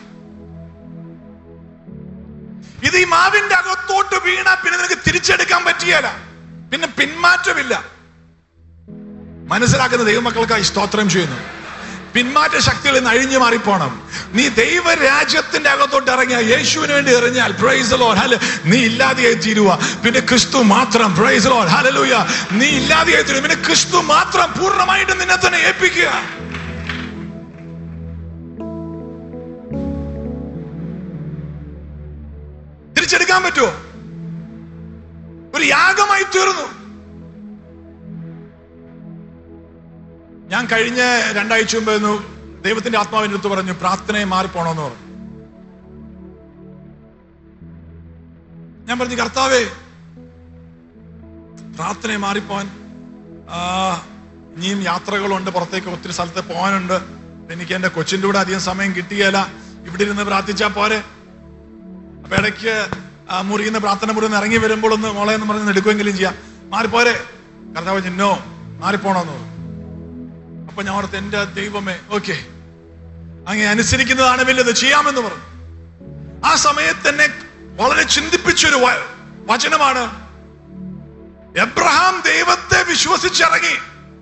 ഇത് ഈ മാവിന്റെ അകത്തോട്ട് വീണ പിന്നെ നിനക്ക് തിരിച്ചെടുക്കാൻ പറ്റിയല്ല പിന്നെ പിന്മാറ്റമില്ല മനസ്സിലാക്കുന്ന ദൈവമക്കൾക്കായി സ്തോത്രം ചെയ്യുന്നു പിന്മാറ്റ ശക്തികളിൽ നിന്ന് അഴിഞ്ഞു മാറിപ്പോണം നീ ദൈവരാജ്യത്തിന്റെ അകത്തോട്ട് ഇറങ്ങിയ യേശുവിന് വേണ്ടി എറിഞ്ഞാൽ പ്രൈസ് ലോഡ് ഹല നീ ഇല്ലാതെയായി തീരുക പിന്നെ ക്രിസ്തു മാത്രം പ്രൈസ് ലോഡ് ഹലലൂയ നീ ഇല്ലാതെയായി തീരുക പിന്നെ ക്രിസ്തു മാത്രം പൂർണ്ണമായിട്ട് നിന്നെ തന്നെ ഏൽപ്പിക്കുക തിരിച്ചെടുക്കാൻ പറ്റുമോ ഒരു യാഗമായി തീർന്നു ഞാൻ കഴിഞ്ഞ രണ്ടാഴ്ച മുമ്പ് ഒന്ന് ദൈവത്തിന്റെ ആത്മാവിന്റെ അടുത്ത് പറഞ്ഞു പ്രാർത്ഥനയെ മാറിപ്പോണോന്ന് പറഞ്ഞു ഞാൻ പറഞ്ഞു കർത്താവേ പ്രാർത്ഥനയെ മാറിപ്പോൻ ആ, ഇനിയും യാത്രകളുണ്ട് പുറത്തേക്ക് ഒത്തിരി സ്ഥലത്ത് പോകാനുണ്ട് എനിക്ക് എന്റെ കൊച്ചിന്റെ കൂടെ അധികം സമയം കിട്ടിയല്ല ഇവിടെ ഇരുന്ന് പ്രാർത്ഥിച്ചാ പോരെ അപ്പൊ ഇടയ്ക്ക് ആ മുറിയിൽ നിന്ന് പ്രാർത്ഥന മുറിയിൽ നിന്ന് ഇറങ്ങി വരുമ്പോൾ ഒന്ന് മോളെ എന്ന് പറഞ്ഞ് എടുക്കുമെങ്കിലും ചെയ്യാം മാറിപ്പോരെ കർത്താവ് ചിന്നോ മാറിപ്പോണോന്ന് പറഞ്ഞു അപ്പൊ ഞാൻ ഓർത്ത് എന്റെ ദൈവമേ ഓക്കെ അങ്ങനെ അനുസരിക്കുന്നതാണ് വലുത് ചെയ്യാമെന്ന് പറഞ്ഞു ആ സമയത്ത് എന്നെ വളരെ ചിന്തിപ്പിച്ചൊരു വ- വചനമാണ് എബ്രഹാം ദൈവത്തെ വിശ്വസിച്ചിറങ്ങി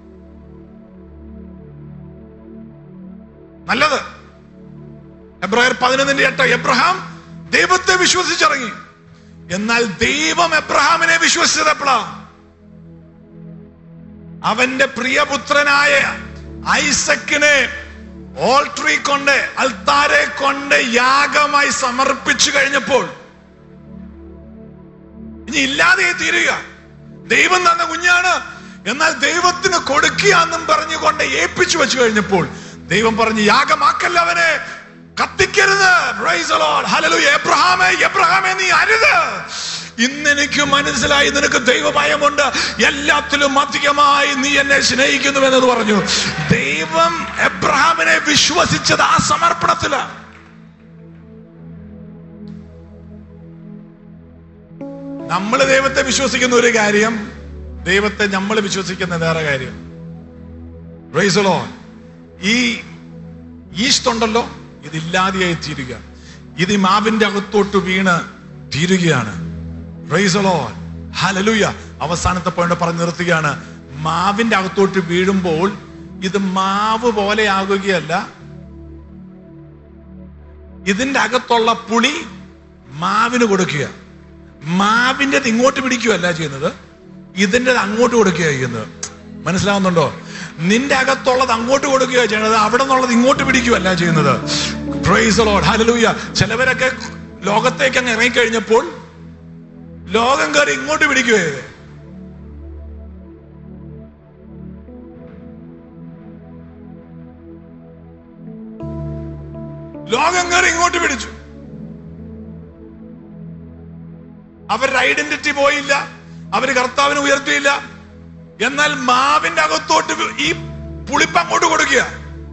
നല്ലത് എബ്രായർ പതിനൊന്നിന്റെ എട്ട് എബ്രഹാം ദൈവത്തെ വിശ്വസിച്ചിറങ്ങി എന്നാൽ ദൈവം എബ്രഹാമിനെ വിശ്വസിച്ചത് എപ്പോഴാ അവന്റെ പ്രിയപുത്രനായ ഐസക്കിനെ ഓൾട്രി കൊണ്ട് അൽത്താരെ കൊണ്ട് യാഗമായി സമർപ്പിച്ചു കഴിഞ്ഞപ്പോൾ ഇനി ഇല്ലാതെ തീരുക ദൈവം തന്ന കുഞ്ഞാണ് എന്നാൽ ദൈവത്തിന് കൊടുക്കുക എന്നും പറഞ്ഞുകൊണ്ട് ഏൽപ്പിച്ചു വെച്ചു കഴിഞ്ഞപ്പോൾ ദൈവം പറഞ്ഞു യാഗമാക്കല്ല അവനെ കത്തിക്കരുത് Praise the Lord. Hallelujah. എബ്രഹാമേ എബ്രഹാമേ നീ അരുത് ഇന്ന് എനിക്ക് മനസ്സിലായി നിനക്ക് ദൈവഭയമുണ്ട് എല്ലാത്തിലും അധികമായി നീ എന്നെ സ്നേഹിക്കുന്നു എന്നത് പറഞ്ഞു ദൈവം എബ്രഹാമിനെ വിശ്വസിച്ചത് ആ സമർപ്പണത്തിലാണ് നമ്മൾ ദൈവത്തെ വിശ്വസിക്കുന്ന ഒരു കാര്യം ദൈവത്തെ നമ്മൾ വിശ്വസിക്കുന്ന വേറെ കാര്യം Praise the Lord. ഈ ഈസ്റ്റ് ഉണ്ടല്ലോ ഇതില്ലാതെയായി തീരുക ഇത് ഈ മാവിന്റെ അകത്തോട്ട് വീണ് തീരുകയാണ് Praise the Lord. Hallelujah. അവസാനത്തെ പോയിന്റ് പറഞ്ഞു നിർത്തുകയാണ് മാവിന്റെ അകത്തോട്ട് വീഴുമ്പോൾ ഇത് മാവ് പോലെ ആകുകയല്ല ഇതിന്റെ അകത്തുള്ള പുളി മാവിന് കൊടുക്കുക മാവിന്റെ ഇങ്ങോട്ട് പിടിക്കുകയല്ല ചെയ്യുന്നത് ഇതിന്റെ അങ്ങോട്ട് കൊടുക്കുകയാണ് ചെയ്യുന്നത് മനസ്സിലാവുന്നുണ്ടോ നിന്റെ അകത്തുള്ളത് അങ്ങോട്ട് കൊടുക്കുകയാണ് ചെയ്യുന്നത് അവിടെ നിന്നുള്ളത് ഇങ്ങോട്ട് പിടിക്കുകയല്ല ചെയ്യുന്നത് പ്രൈസ് ലോഡ് ഹലലൂയ ചിലവരൊക്കെ ലോകത്തേക്ക് അങ്ങ് ഇറങ്ങിക്കഴിഞ്ഞപ്പോൾ ലോകം കയറി ഇങ്ങോട്ട് പിടിക്കുകയെ ലോകം കയറി ഇങ്ങോട്ട് പിടിച്ചു അവരുടെ ഐഡന്റിറ്റി പോയില്ല അവര് കർത്താവിനെ ഉയർത്തിയില്ല എന്നാൽ മാവിന്റെ അകത്തോട്ട് ഈ പുളിപ്പ് അങ്ങോട്ട് കൊടുക്കുക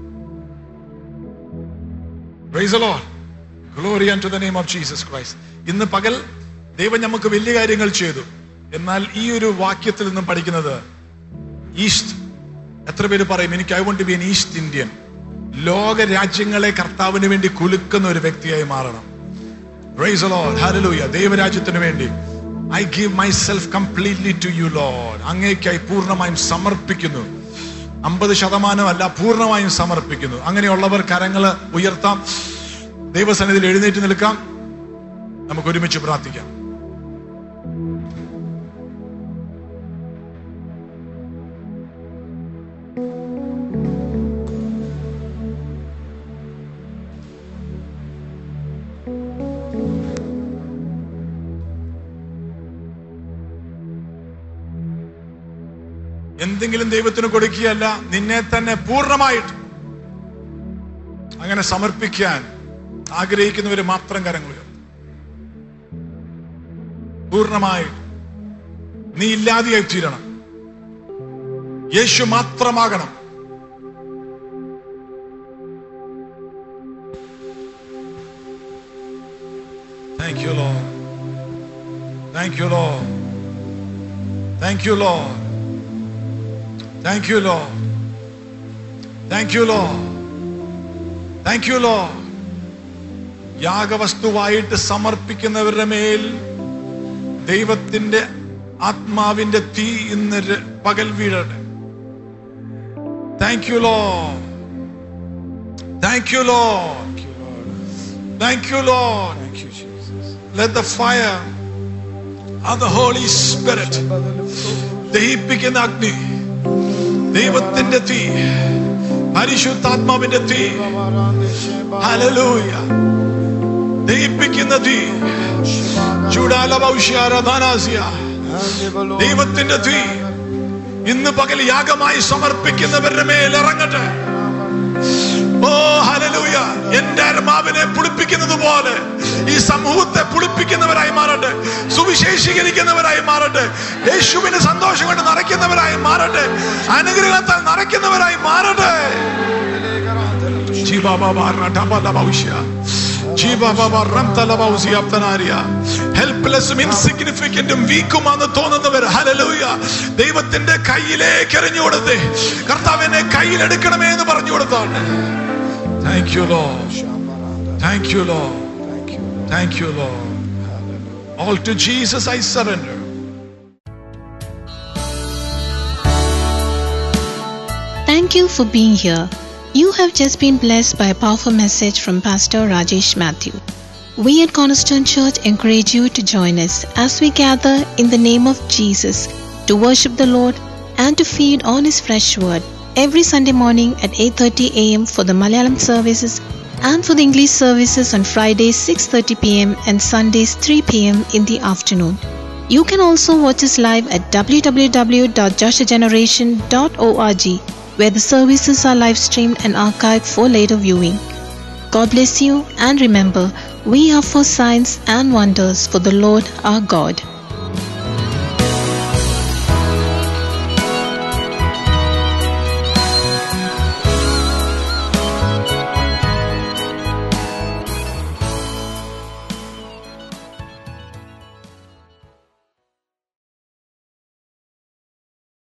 Praise the Lord. Glory unto the name of Jesus Christ. ഇന്ന് പകൽ ദൈവം നമുക്ക് വലിയ കാര്യങ്ങൾ ചെയ്തു എന്നാൽ ഈ ഒരു വാക്യത്തിൽ നിന്നും പഠിക്കുന്നത് ഈസ്റ്റ് എത്ര പേര് പറയും എനിക്ക് I won't be an East Indian ലോക രാജ്യങ്ങളെ കർത്താവിന് വേണ്ടി കുലുക്കുന്ന ഒരു വ്യക്തിയായി മാറണം Praise the Lord. Hallelujah. ദൈവരാജ്യത്തിന് വേണ്ടി I give myself completely to you Lord അങ്ങേക്കായി പൂർണ്ണമായും സമർപ്പിക്കുന്നു അമ്പത് ശതമാനമല്ല പൂർണ്ണമായും സമർപ്പിക്കുന്നു അങ്ങനെയുള്ളവർ കരങ്ങള് ഉയർത്താം ദൈവസന്നിധിയിൽ എഴുന്നേറ്റ് നിൽക്കാം നമുക്ക് ഒരുമിച്ച് പ്രാർത്ഥിക്കാം എന്തെങ്കിലും ദൈവത്തിന് കൊടുക്കുകയല്ല നിന്നെ തന്നെ പൂർണ്ണമായിട്ട് അങ്ങനെ സമർപ്പിക്കാൻ ആഗ്രഹിക്കുന്നവര് മാത്രം കരങ്ങൾ ഉയർത്തും. പൂർണ്ണമായിട്ട് നീ ഇല്ലാതെയായി തീരണം യേശു മാത്രമാകണം Thank you, Lord. Thank you, Lord. Thank you, Lord. Thank you, Lord. Thank you, Lord. Thank you, Lord. യാഗവസ്തുവായിട്ട് സമർപ്പിക്കുന്നവരുടെ മേൽ ദൈവത്തിന്റെ ആത്മാവിന്റെ തീ ഇന്ന് ര- പകൽ വീഴട്ടെ thank you Lord thank you Lord thank you Lord let the fire of the Holy Spirit ദഹിപ്പിക്കുന്ന അഗ്നി ദൈവത്തിന്റെ തീ പരിശുദ്ധാത്മാവിന്റെ തീ ഹല്ലേലൂയ ദഹിപ്പിക്കുന്ന തീ ചൂടാല ഭൗഷ്യാരാധനാസിയ ദൈവത്തിന്റെ തീ ഇന്ന് പകൽ യാഗമായി സമർപ്പിക്കുന്നവരുടെ മേൽ ഇറങ്ങട്ടെ ഓ ഹലലൂയ എന്റെ ആത്മാവിനെ പുളിപ്പിക്കുന്നത് പോലെ ഈ സമൂഹത്തെ പുളിപ്പിക്കുന്നവരായി മാറട്ടെ സുവിശേഷീകരിക്കുന്നവരായി മാറട്ടെ യേശുവിന് സന്തോഷം കൊണ്ട് നിറയ്ക്കുന്നവരായി മാറട്ടെ അനുഗ്രഹത്താൽ നിറയ്ക്കുന്നവരായി മാറട്ടെ ഹെൽപ്ലെസ്സും ഇൻസിഗ്നിഫിക്കന്റും വീക്കുമാന്ന് തോന്നുന്നവർ ഹലലൂയ ദൈവത്തിന്റെ കയ്യിലേക്ക് എറിഞ്ഞു കൊടുത്തേ കർത്താവിനെ കയ്യിലെടുക്കണമേ എന്ന് പറഞ്ഞു കൊടുത്താണ് thank you Lord thank you Lord thank you Lord all to Jesus I surrender Thank you for being here. You have just been blessed by a powerful message from Pastor Rajesh Matthew. We at Cornerstone Church encourage you to join us as we gather in the name of Jesus to worship the Lord and to feed on his fresh word every Sunday morning at 8:30 a.m. for the Malayalam services and for the English services on Fridays 6:30 p.m. and Sundays 3 p.m. in the afternoon. You can also watch us live at www.joshageneration.org where the services are live streamed and archived for later viewing. God bless you and remember, we are for signs and wonders for the Lord our God.